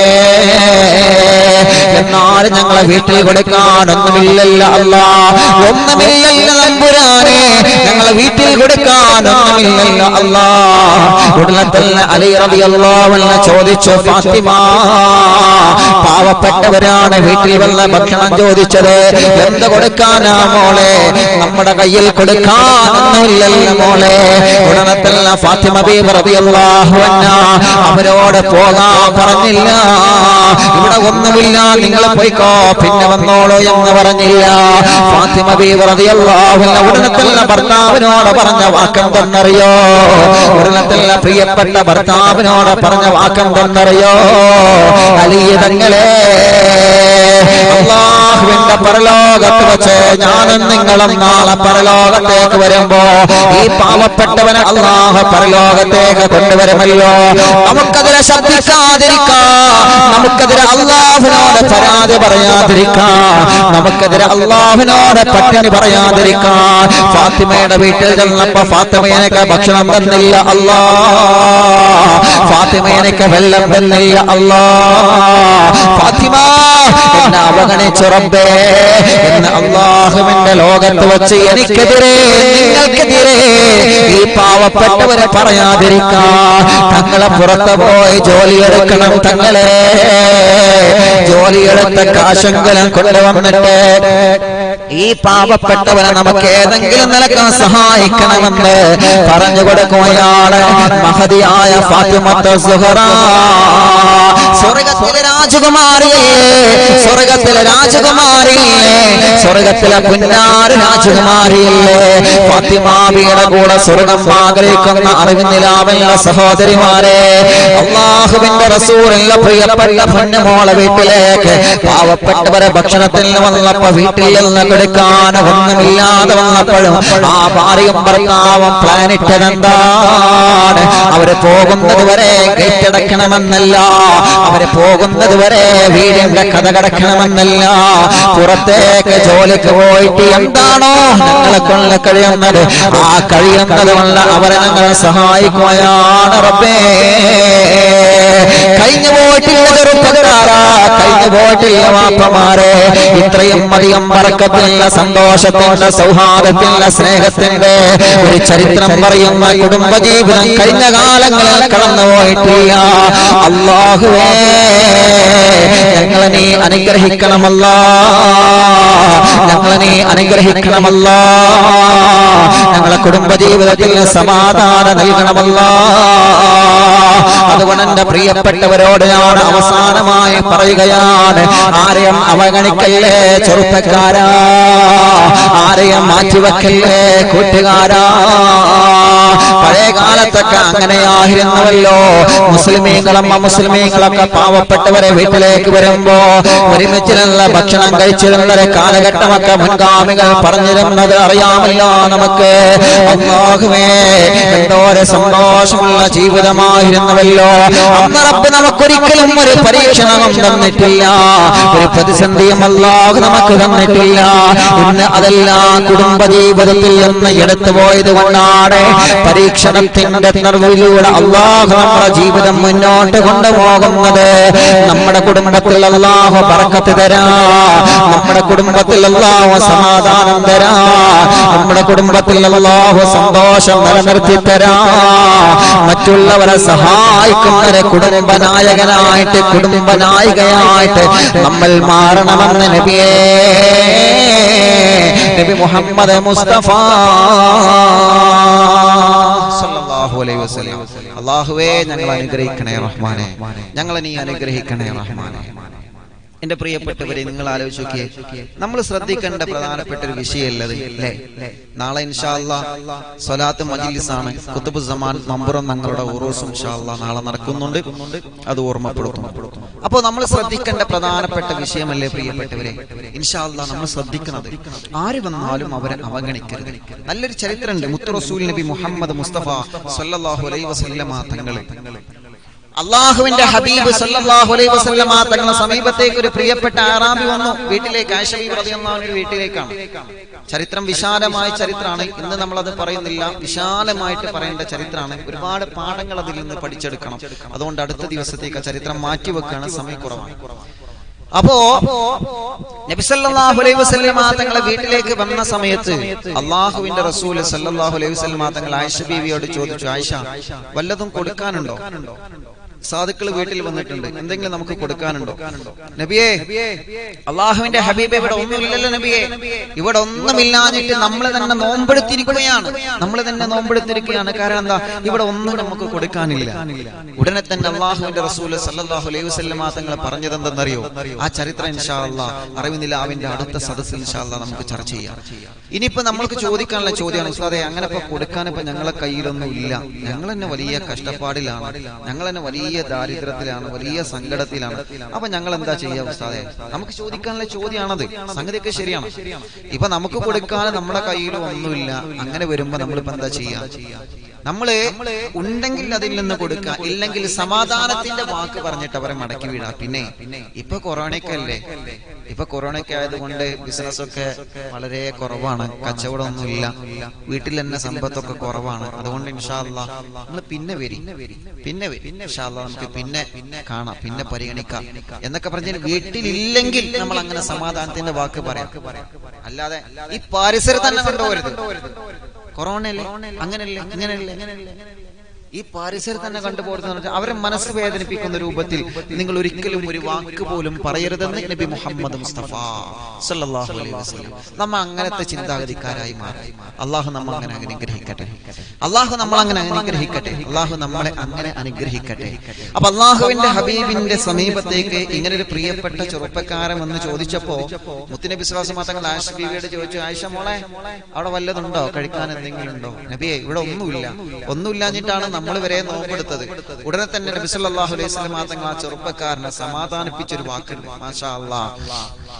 എന്നാലും ഞങ്ങളെ വീട്ടിൽ കൊടുക്കാനൊന്നുമില്ലല്ല അല്ല ഒന്നുമില്ലല്ല നമ്പുരാനെ ഞങ്ങളെ വീട്ടിൽ കൊടുക്കാനൊന്നുമില്ലല്ല അല്ല ഉടനെ തന്നെ അലി റളിയല്ലാഹു ചോദിച്ചു ഫാത്തിമ പാവപ്പെട്ടവരാണ് വീട്ടിൽ വന്ന ഭക്ഷണം ചോദിച്ചത് എന്ത് കൊടുക്കാനാ മോളെ നമ്മുടെ കയ്യിൽ കൊടുക്കാനൊന്നുമില്ലല്ലോ മോളെ ഉടനെ തന്നെ ഫാത്തിമ ബീബി റളിയല്ലാഹു അൻഹ അവരോട് പോകാൻ പറഞ്ഞില്ല ഇവിടെ ഒന്നുമില്ല നിങ്ങൾ പോയിക്കോ പിന്നെ വന്നോളൂ എന്ന് പറഞ്ഞില്ല ഫാത്തിമ ബീബി റളിയല്ലാഹു അൻഹ ഉടനെ തന്നെ ഭർത്താവിനോട് പറഞ്ഞ വാക്കം തന്നറിയോ ഉടനെ തന്നെ പ്രിയപ്പെട്ട ഭർത്താവിനോട് പറഞ്ഞ വാക്കം തന്നറിയോ അലിയ തങ്ങളെ അള്ളാഹുവിന്റെ പരലോകത്ത് വെച്ച് ഞാനും നിങ്ങളും നാളെ പരലോകത്തേക്ക് വരുമ്പോ ഈ പാവപ്പെട്ടവനെ അള്ളാഹു പരലോകത്തേക്ക് കൊണ്ടുവരുമല്ലോ നമുക്കതിനെ ശബ്ദിക്കാതിരിക്കാം നമുക്കതിരെ അള്ളാഹുവിനോട് പരാതി പറയാതിരിക്കാം നമുക്കെതിരെ അള്ളാഹുവിനോട് പട്ടിണി പറയാതിരിക്കാം ഫാത്തിമയുടെ വീട്ടിൽ ചെന്നപ്പോ ഫാത്തിമയനക്ക് ഭക്ഷണം തന്നില്ല അല്ലാ ഫാത്തിമയനക്ക് വെള്ളം തന്നില്ല അല്ലാ ഫാത്തിമ എന്നെ അവഗണിച്ചു റബ്ബേ എന്ന് അള്ളാഹുവിന്റെ ലോകത്ത് വെച്ച് എനിക്കെതിരെ നിങ്ങൾക്കെതിരെ ഈ പാവപ്പെട്ടവരെ പറയാതിരിക്കാൻ തങ്ങളെ പുറത്ത് പോയി ജോലിയെടുക്കണം തങ്ങളെ ജോലിയെടുത്ത കാശെങ്കിലും കൊണ്ടുവന്നിട്ട് ഈ പാവപ്പെട്ടവരെ നമുക്ക് ഏതെങ്കിലും നിലക്കാൻ സഹായിക്കണമെന്ന് പറഞ്ഞു കൊടുക്കുകയാണ് മഹതിയായ ഫാത്തിമത്ത് സുഹറ സ്വർഗത്തിലെ രാജകുമാരിയല്ലേ സ്വർഗത്തിലെ രാജകുമാരിയല്ലേ സ്വർഗത്തിലെ പുന്നാറ് രാജകുമാരിയല്ലേ ഫാത്തിമാവിയുടെ കൂടെ സ്വർഗം ആഗ്രഹിക്കുന്ന അറിവിനിലാവുള്ള സഹോദരിമാരെ അള്ളാഹുവിന്റെ റസൂലുള്ള പ്രിയപ്പെട്ട പൊന്നുമോളെ വീട്ടിലേക്ക് പാവപ്പെട്ടവരെ ഭക്ഷണത്തിൽ വന്നപ്പോ വീട്ടിൽ നിന്ന് കൊടുക്കാൻ ഒന്നുമില്ലാതെ വന്നപ്പോഴും ആ ഭാര്യയും ഭർത്താവും പ്ലാനിട്ടത് എന്താണ് അവര് പോകുന്നത് വരെ ഗേറ്റ് അടയ്ക്കണമെന്നല്ല അവര് പോകുന്നത് വരെ വീടിന്റെ കഥ കടക്കണമെന്നല്ല പുറത്തേക്ക് ജോലിക്ക് പോയിട്ട് എന്താണോ ഞങ്ങളെ കൊണ്ട് കഴിയുന്നത് ആ കഴിയുന്നത് കൊണ്ട് അവരെ ഞങ്ങൾ സഹായിക്കുകയാണ് റബ്ബേ കഴിഞ്ഞു പോയിട്ടില്ല ചെറുപ്പക്കാരാ കഴിഞ്ഞു പോയിട്ടില്ല വാപ്പമാരെ ഇത്രയും അധികം പറക്കത്തിലുള്ള സന്തോഷത്തിന്റെ സൗഹാർദ്ദത്തിന്റെ സ്നേഹത്തിന്റെ ഒരു ചരിത്രം പറയുന്ന കുടുംബജീവിതം കഴിഞ്ഞ കാലങ്ങളിൽ കടന്നു പോയിട്ടില്ല അള്ളാഹുവേ ഞങ്ങളെ നീ അനുഗ്രഹിക്കണമല്ല ഞങ്ങളെ നീ അനുഗ്രഹിക്കണമല്ല ഞങ്ങളെ കുടുംബജീവിതത്തിൽ സമാധാനം നൽകണമല്ല അതുകൊണ്ട് എന്റെ പ്രിയപ്പെട്ടവരോട് ഞാൻ അവസാനമായി പറയുകയാണ് ആരെയും അവഗണിക്കല്ലേ ചെറുപ്പക്കാരാ ആരെയും മാറ്റിവെക്കല്ലേ കൂട്ടുകാരാ പഴയ കാലത്തൊക്കെ അങ്ങനെയായിരുന്നുവല്ലോ മുസ്ലിമീങ്ങളും അമുസ്ലിമീങ്ങളൊക്കെ പാവപ്പെട്ടവരെ വീട്ടിലേക്ക് വരുമ്പോ ഒരുമിച്ചിലുള്ള ഭക്ഷണം കഴിച്ചിരുന്ന ഒരു കാലഘട്ടമൊക്കെ മുൻഗാമികൾ പറഞ്ഞിരുന്നത് അറിയാമല്ലോ നമുക്ക് അള്ളാഹുവേ എന്തോരെ സന്തോഷമുള്ള ജീവിതമായിരുന്നുവല്ലോ അന്ന് റബ്ബ് നമുക്കൊരിക്കലും ഒരു പരീക്ഷണവും തന്നിട്ടില്ല ഒരു പ്രതിസന്ധിയും അല്ലാഹു നമുക്ക് തന്നിട്ടില്ല ഇന്ന് അതെല്ലാം കുടുംബജീവിതത്തിൽ നിന്ന് എടുത്തു പോയത് കൊണ്ടാണ് പരീക്ഷണത്തിന്റെ നിറവിലൂടെ അള്ളാഹു നമ്മുടെ ജീവിതം മുന്നോട്ട് കൊണ്ടുപോകുന്നത് നമ്മുടെ കുടുംബത്തിൽ അള്ളാഹു പറക്കത്ത് തരാ നമ്മുടെ കുടുംബത്തിൽ അള്ളാഹു സമാധാനം തരാ നമ്മുടെ കുടുംബത്തിൽ അള്ളാഹു സന്തോഷം നിലനിർത്തി തരാ മറ്റുള്ളവരെ സഹായിക്കുന്നവരെ കുടുംബനായകനായിട്ട് കുടുംബനായികയായിട്ട് നമ്മൾ മാറണമെന്ന് നബിയേ നബി മുഹമ്മദ് മുസ്തഫ സല്ലല്ലാഹു അലൈഹി വസല്ലം അള്ളാഹുവേ ഞങ്ങൾ അനുഗ്രഹിക്കണേ റഹ്മാനെ ഞങ്ങളെ നീ അനുഗ്രഹിക്കണേ റഹ്മാനെ എന്റെ പ്രിയപ്പെട്ടവരെ നിങ്ങൾ ആലോചിച്ച് നോക്കിയേ നമ്മൾ ശ്രദ്ധിക്കേണ്ട പ്രധാനപ്പെട്ട ഒരു വിഷയമല്ലത് അല്ലേ നാളെ ഇൻഷാല്ല സ്വലാത്ത് മജിലിസ് ആണ് കുത്തുബ് സമാൻ മമ്പുറം ഞങ്ങളുടെ ഉറൂസും ഇൻഷാല്ല നാളെ നടക്കുന്നുണ്ട് അത് ഓർമ്മപ്പെടുത്തും അപ്പോൾ നമ്മൾ ശ്രദ്ധിക്കേണ്ട പ്രധാനപ്പെട്ട വിഷയമല്ലേ പ്രിയപ്പെട്ടവരെ ഇൻഷാല്ല നമ്മൾ ശ്രദ്ധിക്കുന്നത് ആര് വന്നാലും അവരെ അവഗണിക്കരുത് നല്ലൊരു ചരിത്രമുണ്ട് മുത്തു റസൂൽ നബി മുഹമ്മദ് മുസ്തഫ സല്ലല്ലാഹു അലൈഹി വസല്ലമ തങ്ങളെ അള്ളാഹുവിന്റെ ഹബീബ് സല്ലല്ലാഹു അലൈഹി വസല്ലമ തങ്ങളുടെ സമീപത്തേക്ക് ഒരു പ്രിയപ്പെട്ട ആറാബി വന്നു വീട്ടിലേക്ക് ആയിഷബീബ് റളിയല്ലാഹുവിന്റെ വീട്ടിലേക്കാണ് ചരിത്രം വിശാലമായ ചരിത്രമാണ് ഇന്ന് നമ്മൾ അത് പറയുന്നില്ല വിശാലമായിട്ട് പറയേണ്ട ചരിത്രമാണ് ഒരുപാട് പാഠങ്ങൾ അതിൽ നിന്ന് പഠിച്ചെടുക്കണം അതുകൊണ്ട് അടുത്ത ദിവസത്തേക്ക് ആ ചരിത്രം മാറ്റിവെക്കുകയാണ് സമയക്കുറവാണ് അപ്പോ നബിസല്ലാഹു അലൈഹി വസല്ലമ തങ്ങളെ വീട്ടിലേക്ക് വന്ന സമയത്ത് അള്ളാഹുവിന്റെ റസൂൽ സല്ലല്ലാഹു അലൈഹി വസല്ലമ തങ്ങൾ ആയിഷ ബീവിയോട് ചോദിച്ചു ആയിഷ വല്ലതും കൊടുക്കാനുണ്ടോ സാധുക്കൾ വീട്ടിൽ വന്നിട്ടുണ്ട് എന്തെങ്കിലും നമുക്ക് കൊടുക്കാനുണ്ടോ നബിയെ അള്ളാഹുവിന്റെ ഹബീബ് ഇവിടെ ഒന്നുമില്ലല്ലോ നബിയെ ഇവിടെ ഒന്നുമില്ലാഞ്ഞിട്ട് നമ്മൾ തന്നെ നോമ്പെടുത്തിരിക്കുകയാണ് നമ്മൾ തന്നെ നോമ്പെടുത്തിരിക്കുകയാണ് കാരണം എന്താ ഇവിടെ ഒന്നും നമുക്ക് കൊടുക്കാനില്ല ഉടനെ തന്നെ അള്ളാഹുവിന്റെ റസൂൽ സല്ലല്ലാഹു അലൈഹി വസല്ലമ തങ്ങൾ പറഞ്ഞത് എന്തെന്നറിയോ ആ ചരിത്രം ഇൻഷാ അല്ലാ അറിവിനില്ല അവന്റെ അടുത്ത സദസ്സിൽ ഇൻഷാ അല്ലാ നമുക്ക് ചർച്ച ചെയ്യാം ഇനിയിപ്പോ നമ്മൾക്ക് ചോദിക്കാനുള്ള ചോദ്യമാണ് ഉസ്താദെ അങ്ങനെ ഇപ്പൊ കൊടുക്കാൻ ഇപ്പൊ ഞങ്ങളെ കയ്യിലൊന്നും ഇല്ല ഞങ്ങൾ തന്നെ വലിയ കഷ്ടപ്പാടിലാണ് ഞങ്ങൾ തന്നെ വലിയ ദാരിദ്ര്യത്തിലാണ് വലിയ സങ്കടത്തിലാണ് അപ്പൊ ഞങ്ങൾ എന്താ ചെയ്യാ ഉസ്താദെ നമുക്ക് ചോദിക്കാനുള്ള ചോദ്യമാണത് സംഗതിയൊക്കെ ശരിയാണ് ഇപ്പൊ നമുക്ക് കൊടുക്കാൻ നമ്മുടെ കയ്യിൽ ഒന്നുമില്ല അങ്ങനെ വരുമ്പോ നമ്മളിപ്പോ എന്താ ചെയ്യാ നമ്മള് ഉണ്ടെങ്കിൽ അതിൽ നിന്ന് കൊടുക്കുക ഇല്ലെങ്കിൽ സമാധാനത്തിന്റെ വാക്ക് പറഞ്ഞിട്ട് അവരെ മടക്കി വിടാം പിന്നെ ഇപ്പൊ കൊറോണയ്ക്കല്ലേ ഇപ്പൊ കൊറോണയ്ക്ക് ആയതുകൊണ്ട് ബിസിനസ് ഒക്കെ വളരെ കുറവാണ് കച്ചവടമൊന്നുമില്ല വീട്ടിൽ തന്നെ സമ്പത്തൊക്കെ കുറവാണ് അതുകൊണ്ട് ഇൻഷാല്ല നമ്മൾ പിന്നെ വരി പിന്നെ വരി ഇൻഷാല്ല നമുക്ക് പിന്നെ കാണാം പിന്നെ പരിഗണിക്കാം എന്നൊക്കെ പറഞ്ഞാൽ വീട്ടിലില്ലെങ്കിൽ നമ്മൾ അങ്ങനെ സമാധാനത്തിന്റെ വാക്ക് പറയാം അല്ലാതെ ഈ പരിസരം തന്നെ കൊണ്ടുപോകരുത് കൊറോണയല്ലേ അങ്ങനല്ലേ ഇങ്ങനെയല്ലേ ഈ പരിസരം തന്നെ കണ്ടുപോകുന്ന അവരെ മനസ്സ് വേദനിപ്പിക്കുന്ന രൂപത്തിൽ നിങ്ങൾ ഒരിക്കലും ഒരു വാക്ക് പോലും പറയരുതെന്ന് നബി മുഹമ്മദ് മുസ്തഫ സല്ലല്ലാഹു അലൈഹി വസല്ലം നമ്മ അങ്ങനത്തെ ചിന്താഗതിക്കാരായി മാറി അള്ളാഹു നമ്മൾ അങ്ങനെ അനുഗ്രഹിക്കട്ടെ അള്ളാഹു നമ്മൾ അങ്ങനെ അനുഗ്രഹിക്കട്ടെ അള്ളാഹു നമ്മളെ അങ്ങനെ അനുഗ്രഹിക്കട്ടെ അപ്പൊ അള്ളാഹുവിന്റെ ഹബീബിന്റെ സമീപത്തേക്ക് ഇങ്ങനെ ഒരു പ്രിയപ്പെട്ട ചെറുപ്പക്കാരൻ എന്ന് ചോദിച്ചപ്പോ മുത്തുനബി വിശ്വാസം മാത്രങ്ങൾ ആയിഷ ബീവിയോട് ചോദിച്ചു ആയിഷ മോളെ അവിടെ വല്ലതുണ്ടോ കഴിക്കാൻ എന്തെങ്കിലും ഉണ്ടോ നബിയെ ഇവിടെ ഒന്നുമില്ല ഒന്നുമില്ലാഞ്ഞിട്ടാണ് നമ്മൾ വരെ നോമ്പെടുത്തത് ഉടനെ തന്നെ നബി സല്ലല്ലാഹു അലൈഹി വസല്ലം തങ്ങൾ ആ ചെറുപ്പക്കാരനെ സമാധാനിപ്പിച്ചൊരു വാക്കുണ്ട് മാഷാ അല്ലാഹ്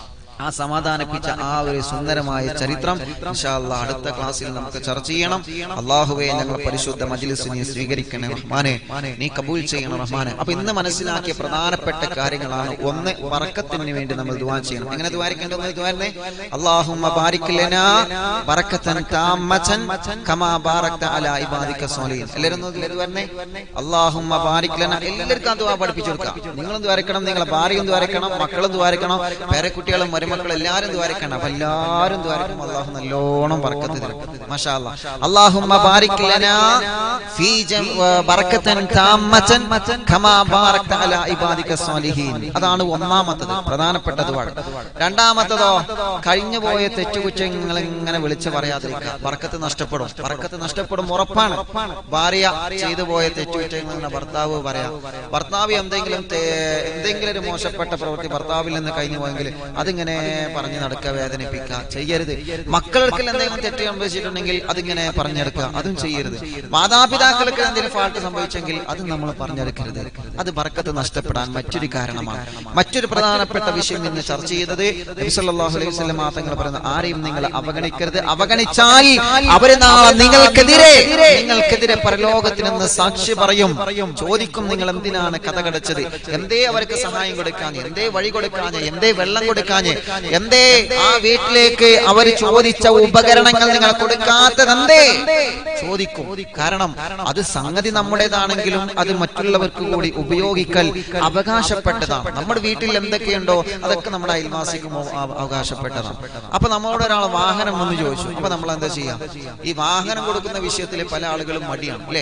ആ സമാധാനിപ്പിച്ച ആ ഒരു സുന്ദരമായ ചരിത്രം ഇൻഷാ അല്ലാഹ് അടുത്ത ക്ലാസ്സിൽ നമുക്ക് ചർച്ച ചെയ്യണം അള്ളാഹുവെ ഞങ്ങൾ പരിശുദ്ധ മജ്ലിസിനെ സ്വീകരിക്കണേ റഹ്മാനെ നീ കബൂൽ ചെയ്യണം റഹ്മാനെ അപ്പൊ ഇന്ന് മനസ്സിലാക്കിയ പ്രധാനപ്പെട്ട കാര്യങ്ങളാണ് ഒന്ന് വറക്കത്തിന് വേണ്ടി നമ്മൾ ദുആ ചെയ്യണം എങ്ങനെ ദ്വാരിക്കേണ്ടത് ദ്വാരനെ അല്ലാഹുമ്മ ബാരിക് ലനാ ബറക്കത്തൻ താമ്മതൻ കമാ ബാറക്ത അലാ ഇബാദിക സ്വാലിഹിൻ എല്ലാവരും ഒന്ന് ദ്വാരനെ അല്ലാഹുമ്മ ബാരിക് ലനാ എല്ലാവർക്കും ആ ദുആ പഠിപ്പിച്ചു കൊടുക്കാം നിങ്ങളും ദ്വാരക്കണം നിങ്ങളെ ഭാര്യയും ദ്വാരക്കണം മക്കളും ദ്വാരക്കണം പേരക്കുട്ടികളും മരുമക്കളും എല്ലാവരും ദ്വാരക്കണം അപ്പൊ എല്ലാവരും ദ്വാരക്കും അള്ളാഹു നല്ലോണം ബർക്കത്ത് തരും മാഷാ അല്ലാ അല്ലാഹുമ്മ ബാരിക് ലനാ ഫീ ജം ബറക്കത്തൻ താമ്മതൻ കമാ ബാറക്ത അലാ ഇബാദിക സ്വാലിഹീൻ അതാണ് ഒന്നാമത്തത് പ്രധാനപ്പെട്ട ദുആ രണ്ടാമത്തതോ കഴിഞ്ഞു പോയ തെറ്റുകുറ്റങ്ങൾ ഇങ്ങനെ വിളിച്ചു പറയാതിരിക്കുക ബർക്കത്ത് നഷ്ടപ്പെടും ബർക്കത്ത് നഷ്ടപ്പെടും ഉറപ്പാണ് ഭാര്യ ചെയ്തു പോയ തെറ്റുകുറ്റങ്ങൾ ഇങ്ങനെ ഭർത്താവ് പറയാം ഭർത്താവ് എന്തെങ്കിലും തേ- എന്തെങ്കിലും ഒരു മോശപ്പെട്ട പ്രവൃത്തി ഭർത്താവിൽ നിന്ന് കഴിഞ്ഞു പോയെങ്കിൽ അതിങ്ങനെ പറഞ്ഞു നടക്കുക വേദനിപ്പിക്കുക ചെയ്യരുത് മക്കൾക്ക് എന്തെങ്കിലും തെറ്റ് സംഭവിച്ചിട്ടുണ്ടെങ്കിൽ അതിങ്ങനെ പറഞ്ഞെടുക്കുക അതും ചെയ്യരുത് മാതാപിതാക്കൾക്ക് എന്തെങ്കിലും ഫാൾട്ട് സംഭവിച്ചെങ്കിൽ അത് നമ്മൾ പറഞ്ഞെടുക്കരുത് അത് ബർക്കത്ത് നഷ്ടപ്പെടാൻ മറ്റൊരു കാരണമാണ് മറ്റൊരു പ്രധാനപ്പെട്ട വിഷയം ഇന്ന് ചർച്ച ചെയ്തത് നബി സല്ലല്ലാഹു അലൈഹി വസല്ലം തങ്ങൾ പറയുന്ന ആരെയും നിങ്ങൾ അവഗണിക്കരുത് അവഗണിച്ചാൽ അവര് നാളെ നിങ്ങൾക്കെതിരെ നിങ്ങൾക്കെതിരെ പരലോകത്തിൽ നിന്ന് സാക്ഷി പറയും ചോദിക്കും നിങ്ങൾ എന്തിനാണ് കഥ കടച്ചത് എന്തേ അവർക്ക് സഹായം കൊടുക്കാൻ എന്തേ വഴി കൊടുക്കാൻ എന്തേ വെള്ളം കൊടുക്കാൻ എന്തേ ആ വീട്ടിലേക്ക് അവർ ചോദിച്ച ഉപകരണങ്ങൾ നിങ്ങൾ കൊടുക്കാത്തത് എന്തേ ചോദിക്കും കാരണം അത് സംഗതി നമ്മുടേതാണെങ്കിലും അത് മറ്റുള്ളവർക്ക് കൂടി ഉപയോഗിക്കൽ അവകാശപ്പെട്ടതാണ് നമ്മുടെ വീട്ടിൽ എന്തൊക്കെയുണ്ടോ അതൊക്കെ നമ്മുടെ അയൽവാസിക്കും അവ- അവകാശപ്പെട്ടതാണ് അപ്പൊ നമ്മളോട് ഒരാൾ വാഹനം വന്ന് ചോദിച്ചു അപ്പൊ നമ്മൾ എന്താ ചെയ്യാം ഈ വാഹനം കൊടുക്കുന്ന വിഷയത്തിൽ പല ആളുകളും മടിയാണ് അല്ലേ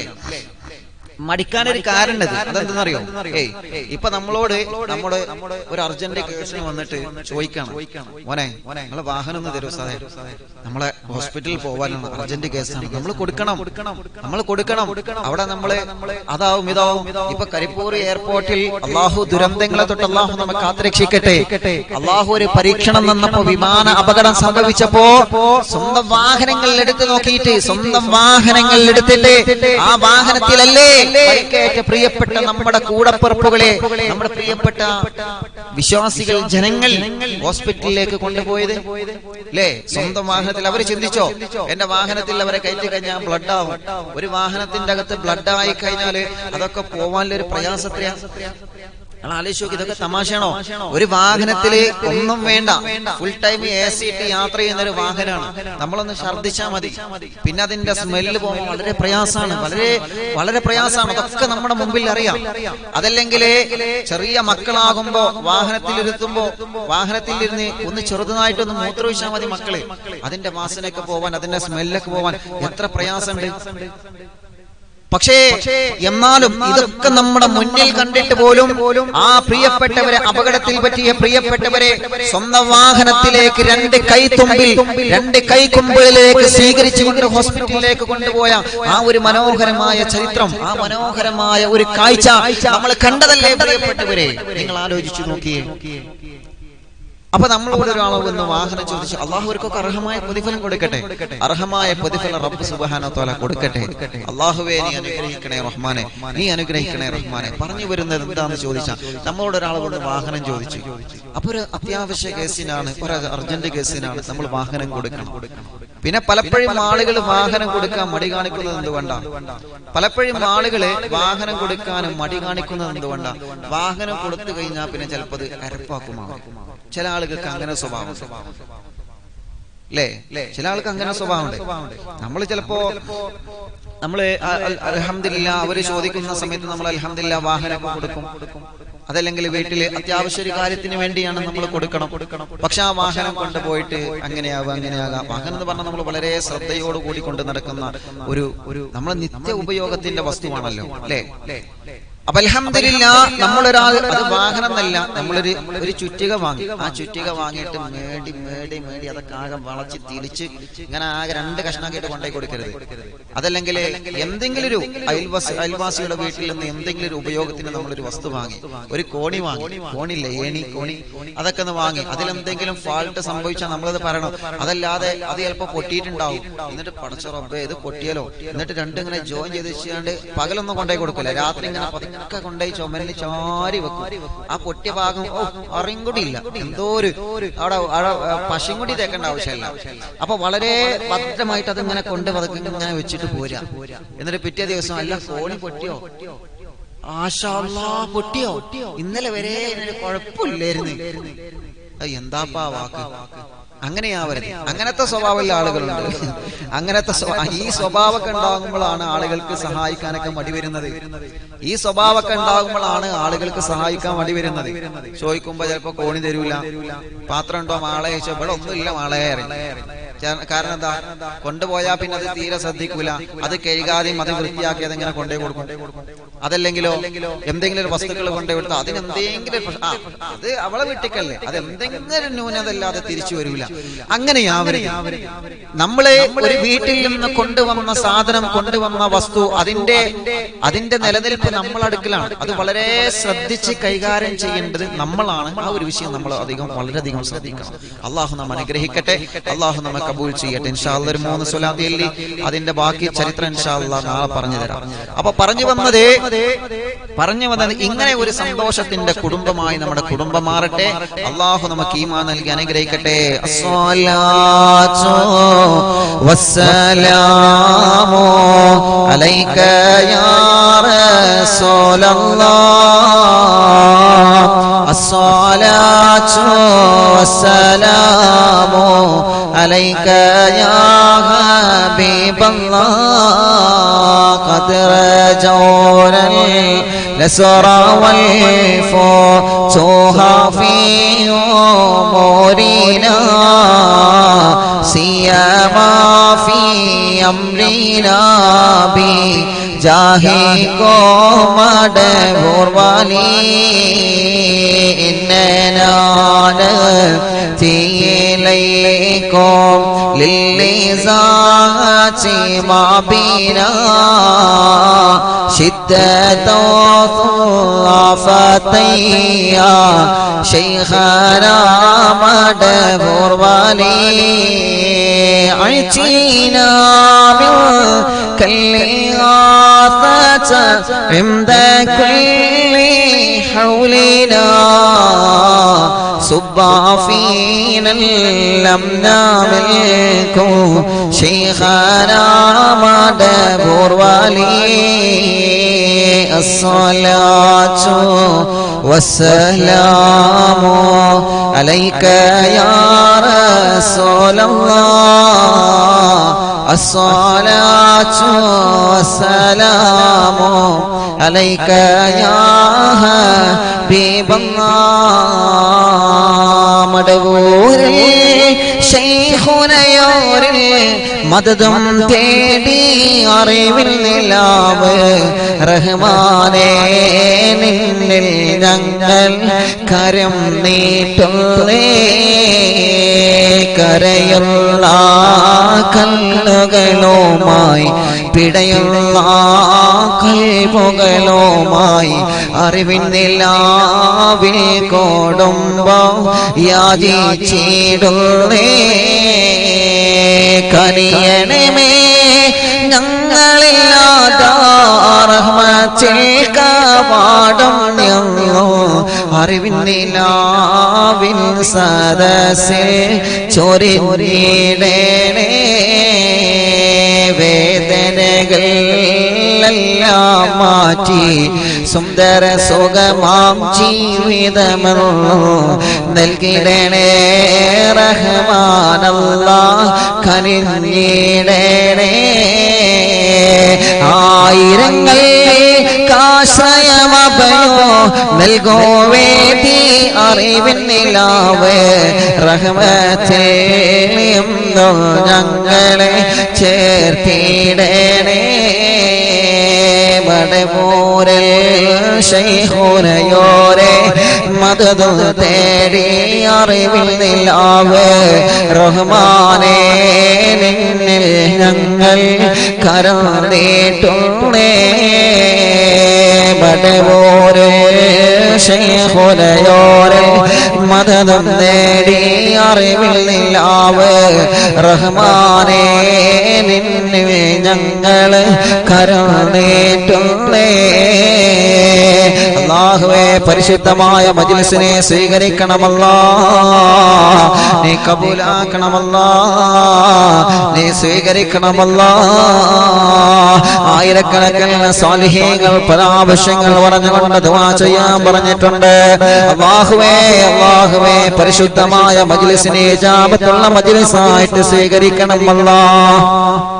മടിക്കാനൊരു കാരണം ഇത് അതെന്തെന്നറിയോ ഏയ് ഇപ്പൊ നമ്മളോട് നമ്മുടെ ഒരു അർജന്റ് കേസിന് വന്നിട്ട് ചോദിക്കണം മോനെ നമ്മളെ വാഹനം ഒന്ന് തരൂ സാറേ നമ്മളെ ഹോസ്പിറ്റലിൽ പോവാനാണ് അർജന്റ് കേസാണ് നമ്മൾ കൊടുക്കണം നമ്മൾ കൊടുക്കണം അവിടെ നമ്മള് അതാവും ഇതാവും ഇപ്പൊ കരിപ്പൂർ എയർപോർട്ടിൽ അള്ളാഹു ദുരന്തങ്ങളെ തൊട്ട് അള്ളാഹു നമുക്ക് കാത്തുരക്ഷിക്കട്ടെ അള്ളാഹു ഒരു പരീക്ഷണം വന്നപ്പോ വിമാന അപകടം സംഭവിച്ചപ്പോ സ്വന്തം വാഹനങ്ങൾ എടുത്തു നോക്കിയിട്ട് സ്വന്തം വാഹനങ്ങൾ എടുത്തിട്ട് ആ വാഹനത്തിലല്ലേ പരിക്കേറ്റ പ്രിയപ്പെട്ട നമ്മുടെ കൂടപ്പിറപ്പുകളെ നമ്മുടെ പ്രിയപ്പെട്ട വിശ്വാസികൾ ജനങ്ങൾ ഹോസ്പിറ്റലിലേക്ക് കൊണ്ടുപോയത് അല്ലേ സ്വന്തം വാഹനത്തിൽ അവർ ചിന്തിച്ചോ എന്റെ വാഹനത്തിൽ അവരെ കയറ്റി കഴിഞ്ഞാൽ ബ്ലഡ് ആവും ഒരു വാഹനത്തിന്റെ അകത്ത് ബ്ലഡ് ആയി കഴിഞ്ഞാല് അതൊക്കെ പോവാനുള്ള ഒരു പ്രയാസത്തെയാ നിങ്ങൾ ആലോചിച്ച് നോക്ക് ഇതൊക്കെ തമാശയാണോ ഒരു വാഹനത്തില് ഒന്നും വേണ്ട ഫുൾ ടൈം എ സി ഇട്ട് യാത്ര ചെയ്യുന്ന ഒരു വാഹനമാണ് നമ്മളൊന്ന് ഛർദ്ദിച്ചാൽ മതി പിന്നെ അതിന്റെ സ്മെല്ല് പോകാൻ വളരെ പ്രയാസമാണ് വളരെ വളരെ പ്രയാസമാണ് അതൊക്കെ നമ്മുടെ മുമ്പിൽ അറിയാം അതല്ലെങ്കിൽ ചെറിയ മക്കളാകുമ്പോ വാഹനത്തിൽ ഇരുത്തുമ്പോ വാഹനത്തിൽ ഇരുന്ന് ഒന്ന് ചെറുതായിട്ടൊന്ന് മൂത്രമൊഴിച്ചാൽ മതി മക്കള് അതിന്റെ വാസനയൊക്കെ പോവാൻ അതിന്റെ സ്മെല്ലൊക്കെ പോവാൻ എത്ര പ്രയാസമുണ്ട് പക്ഷേ എന്നാലും ഇതൊക്കെ നമ്മുടെ മുന്നിൽ കണ്ടിട്ട് പോലും ആ പ്രിയപ്പെട്ടവരെ അപകടത്തിൽ പറ്റിയ പ്രിയപ്പെട്ടവരെ സ്വന്തം വാഹനത്തിലേക്ക് രണ്ട് കൈത്തുമ്പിൽ രണ്ട് കൈക്കുമ്പിളിലേക്ക് സ്വീകരിച്ചുകൊണ്ട് ഹോസ്പിറ്റലിലേക്ക് കൊണ്ടുപോയ ആ ഒരു മനോഹരമായ ചരിത്രം ആ മനോഹരമായ ഒരു കാഴ്ച നമ്മൾ കണ്ടതല്ലേ പ്രിയപ്പെട്ടവരെ നിങ്ങൾ ആലോചിച്ചു നോക്കിയേ അപ്പൊ നമ്മളോട് ഒരാൾ വന്ന് വാഹനം ചോദിച്ചു അള്ളാഹു അവർക്കൊക്കെ അർഹമായ പ്രതിഫലം കൊടുക്കട്ടെ അർഹമായ പ്രതിഫലം റബ്ബ് സുബഹാനോ തോല കൊടുക്കട്ടെ അള്ളാഹുവേ നീ അനുഗ്രഹിക്കണേ റഹ്മാനെ നീ അനുഗ്രഹിക്കണേ റഹ്മാനെ പറഞ്ഞു വരുന്നത് എന്താന്ന് ചോദിച്ചാൽ നമ്മളോട് ഒരാൾ വന്ന് വാഹനം ചോദിച്ചു അപ്പൊ ഒരു അത്യാവശ്യ കേസിനാണ് ഒരു അർജന്റ് കേസിനാണ് നമ്മൾ വാഹനം കൊടുക്കണം പിന്നെ പലപ്പോഴും ആളുകൾ വാഹനം കൊടുക്കാൻ മടി കാണിക്കുന്നത് എന്തുകൊണ്ടാണ് പലപ്പോഴും ആളുകള് വാഹനം കൊടുക്കാനും മടി കാണിക്കുന്നത് എന്തുകൊണ്ടാണ് വാഹനം കൊടുത്തു കഴിഞ്ഞാൽ പിന്നെ ചിലപ്പോൾ അത് അരപ്പാക്കുമാവും ചില ആളുകൾക്ക് അങ്ങനെ സ്വഭാവം അല്ലേ ചില ആൾക്ക് അങ്ങനെ സ്വഭാവമുണ്ട് നമ്മൾ ചിലപ്പോ നമ്മള് അലഹമില്ല അവര് ചോദിക്കുന്ന സമയത്ത് നമ്മൾ അലഹമില്ല വാഹനമൊക്കെ കൊടുക്കും അതല്ലെങ്കിൽ വീട്ടില് അത്യാവശ്യ ഒരു കാര്യത്തിന് വേണ്ടിയാണ് നമ്മൾ കൊടുക്കണം പക്ഷെ ആ വാഹനം കൊണ്ടുപോയിട്ട് അങ്ങനെയാവുക അങ്ങനെയാകാം വാഹനം എന്ന് പറഞ്ഞാൽ നമ്മൾ വളരെ ശ്രദ്ധയോട് കൂടി കൊണ്ട് നടക്കുന്ന ഒരു ഒരു നമ്മൾ നിത്യ ഉപയോഗത്തിന്റെ വസ്തുവാണല്ലോ അല്ലേ അപ്പൊ അലഹമില്ല നമ്മളൊരാൾ അത് വാഹനം എന്നല്ല നമ്മളൊരു ഒരു ചുറ്റിക വാങ്ങി ആ ചുറ്റിക വാങ്ങിയിട്ട് മേടി മേടി മേടി അതൊക്കെ ആകെ വളച്ച് തിരിച്ച് ഇങ്ങനെ ആകെ രണ്ട് കഷ്ണാക്കിയിട്ട് കൊണ്ടേ കൊടുക്കരുത് അതല്ലെങ്കിൽ എന്തെങ്കിലും ഒരു അയൽവാസി അയൽവാസിയുടെ വീട്ടിൽ നിന്ന് എന്തെങ്കിലും ഒരു ഉപയോഗത്തിന് നമ്മളൊരു വസ്തു വാങ്ങി ഒരു കോണി വാങ്ങി കോണില്ലേ ഏണി കോണി അതൊക്കെ ഒന്ന് വാങ്ങി അതിലെന്തെങ്കിലും ഫാൾട്ട് സംഭവിച്ചാൽ നമ്മളത് പറയണം അതല്ലാതെ അത് ചിലപ്പോൾ പൊട്ടിയിട്ടുണ്ടാവും എന്നിട്ട് പടച്ച റബ്ബേ ഇത് പൊട്ടിയാലോ എന്നിട്ട് രണ്ടിങ്ങനെ ജോയിൻ ചെയ്ത് വെച്ചാണ്ട് പകലൊന്നും കൊണ്ടേ കൊടുക്കില്ല രാത്രി ഇങ്ങനെ പതുക്കെ കൊണ്ടുപോയി ചുമലിൽ ചാരി വെക്കും ആ പൊട്ടിയ ഭാഗം ഓ അറിയും കൂടി ഇല്ല എന്തോ ഒരു അവിടെ അവിടെ പശയും കൂടി തേക്കേണ്ട ആവശ്യമില്ല അപ്പൊ വളരെ ഭദ്രമായിട്ട് അതിങ്ങനെ കൊണ്ട് പതുക്കെ ഇങ്ങനെ വെച്ചിട്ട് പോരാ എന്നിട്ട് പിറ്റേ ദിവസം അല്ല ഫോണി പൊട്ടിയോ ആശാ പൊട്ടിയോ ഇന്നലെ വരെ ഇതിന് കുഴപ്പമില്ലായിരുന്നു അത് എന്താപ്പാ വാക്ക് അങ്ങനെയാവരുത് അങ്ങനത്തെ സ്വഭാവമുള്ള ആളുകളുണ്ട് അങ്ങനത്തെ സ്വ- ഈ സ്വഭാവമൊക്കെ ഉണ്ടാകുമ്പോഴാണ് ആളുകൾക്ക് സഹായിക്കാനൊക്കെ മടി വരുന്നത് ഈ സ്വഭാവമൊക്കെ ഉണ്ടാകുമ്പോഴാണ് ആളുകൾക്ക് സഹായിക്കാൻ മടി വരുന്നത് ചോദിക്കുമ്പോ ചിലപ്പോ കോണി തരൂല പാത്രം ഉണ്ടോ മാളെ ചോദിച്ചാൽ ഇവിടെ ഒന്നുമില്ല മാളെ ചാ- കാരണം എന്താ കൊണ്ടുപോയാ പിന്നെ അത് തീരെ ശ്രദ്ധിക്കൂല അത് കഴുകാതെയും അത് വൃത്തിയാക്കി അതെങ്ങനെ കൊണ്ടേ കൊടുക്കും അതല്ലെങ്കിലോ എന്തെങ്കിലും ഒരു വസ്തുക്കൾ കൊണ്ടേ കൊടുത്താൽ അതിന് എന്തെങ്കിലും ഒരു പ്രശ്നം- ആ, അത് അവളെ വീട്ടിക്കല്ലേ അത് എന്തെങ്കിലും ഒരു ന്യൂനതല്ലാതെ തിരിച്ചു വരൂല അങ്ങനെയാവരുത് നമ്മളെ ഒരു വീട്ടിൽ നിന്ന് കൊണ്ടുവന്ന സാധനം കൊണ്ടുവന്ന വസ്തു അതിന്റെ അതിന്റെ നിലനിൽപ്പ് നമ്മളടുക്കലാണ് അത് വളരെ ശ്രദ്ധിച്ച് കൈകാര്യം ചെയ്യേണ്ടത് നമ്മളാണ് ആ ഒരു വിഷയം നമ്മൾ അധികം വളരെയധികം ശ്രദ്ധിക്കണം അള്ളാഹു നാം അനുഗ്രഹിക്കട്ടെ അള്ളാഹു നമ്മെ കബൂൽ ചെയ്യട്ടെ ഇൻഷാല്ല ഒരു മൂന്ന് സ്വലാത്തിയല്ലി അതിന്റെ ബാക്കി ചരിത്രം ഇൻഷാല്ല നാളെ പറഞ്ഞു തരാം അപ്പൊ പറഞ്ഞു വന്നത് പറഞ്ഞു വന്നത് ഇങ്ങനെ ഒരു സന്തോഷത്തിന്റെ കുടുംബമായി നമ്മുടെ കുടുംബം മാറട്ടെ അള്ളാഹു നമുക്ക് ഈമാ നൽകി അനുഗ്രഹിക്കട്ടെ അസ്സലാത്തു വസ്സലാമു അലൈക യാ റസൂലല്ലാഹ് അസ്സലാത്തു വസ്സലാമു അലൈക യാ ഹബീബല്ലാഹ് ഖദ് رجونا النصر والفتوح في أمورنا سيما في أمرنا بجاهكم مدبور ولي إننا نأتي إليكم للذات ما بنا شدة ضعفتيا شيخنا مدبور ولي عتينا من كل غاثة عند كل حولنا صب فينا لم ناملكم شيخنا مدبور ولي الصلاة والسلام عليك يا رسول الله الصلاة والسلام عليك يا حبيب الله മടവൂരിൽ ശൈഖുനയോരിൽ മദതും തേടി അറിവിൽ നിലാവ് റഹ്മാനേ നിന്നിൽ ഞങ്ങൾ കരം നീട്ടുന്നേ കരയുള്ള കല്ലുകളുമായി പിടയുള്ള കൽമുകളുമായി അറിവിന്നില്ലാവിൽ കോടുമ്പോ യാചിച്ചിടുന്നേ കനിയണമേ ഞങ്ങളില്ലാതാറഹ്മത്തിൽ കവാടം ഞങ്ങോ അറിവിന്നിലാവിൻ സദസ്സിൽ ചൊരിടേണേ വേദനകൾ എല്ലാം മാറ്റി സുന്ദര സുഖമാം ജീവിതമെന്നു നൽകിടണേ റഹ്മാനല്ല കനിഞ്ഞിടണേ ആയിരങ്ങൾ കാശ്രയമഭയോ നൽകോ വേദി അറിവിൻ നിലാവ് റഹ്മത്തിൽ നിന്നു ഞങ്ങളെ ചേർത്തിടണേ മടമൂരൽ ശൈഹുനയോരെ മദതു തേടി അറിവിൽ നിലാവ് റഹ്മാനെ നിന്നിൽ ഞങ്ങൾ കരം നീട്ടുന്നേ മടമൂരെ ശൈഹുനയോരെ മദതം നേടി അറിവിൽ നിലാവ് റഹ്മാനെ നിന്നിൽ ഞങ്ങൾ കരം നീട്ടുന്നേ അള്ളാഹുവേ പരിശുദ്ധമായ മജ്ലിസിനെ സ്വീകരിക്കണമല്ല നീ കബൂലാക്കണമല്ല നീ സ്വീകരിക്കണമല്ല ആയിരക്കണക്കിന് സ്വാലിഹീങ്ങൾ പരാവശ്യങ്ങൾ പറഞ്ഞുകൊണ്ട് ദുആ ചെയ്യാൻ പറഞ്ഞിട്ടുണ്ട് അള്ളാഹുവേ അള്ളാഹുവേ പരിശുദ്ധമായ മജ്ലിസിനെ ജാപത്തുള്ള മജ്ലിസായിട്ട് സ്വീകരിക്കണമല്ല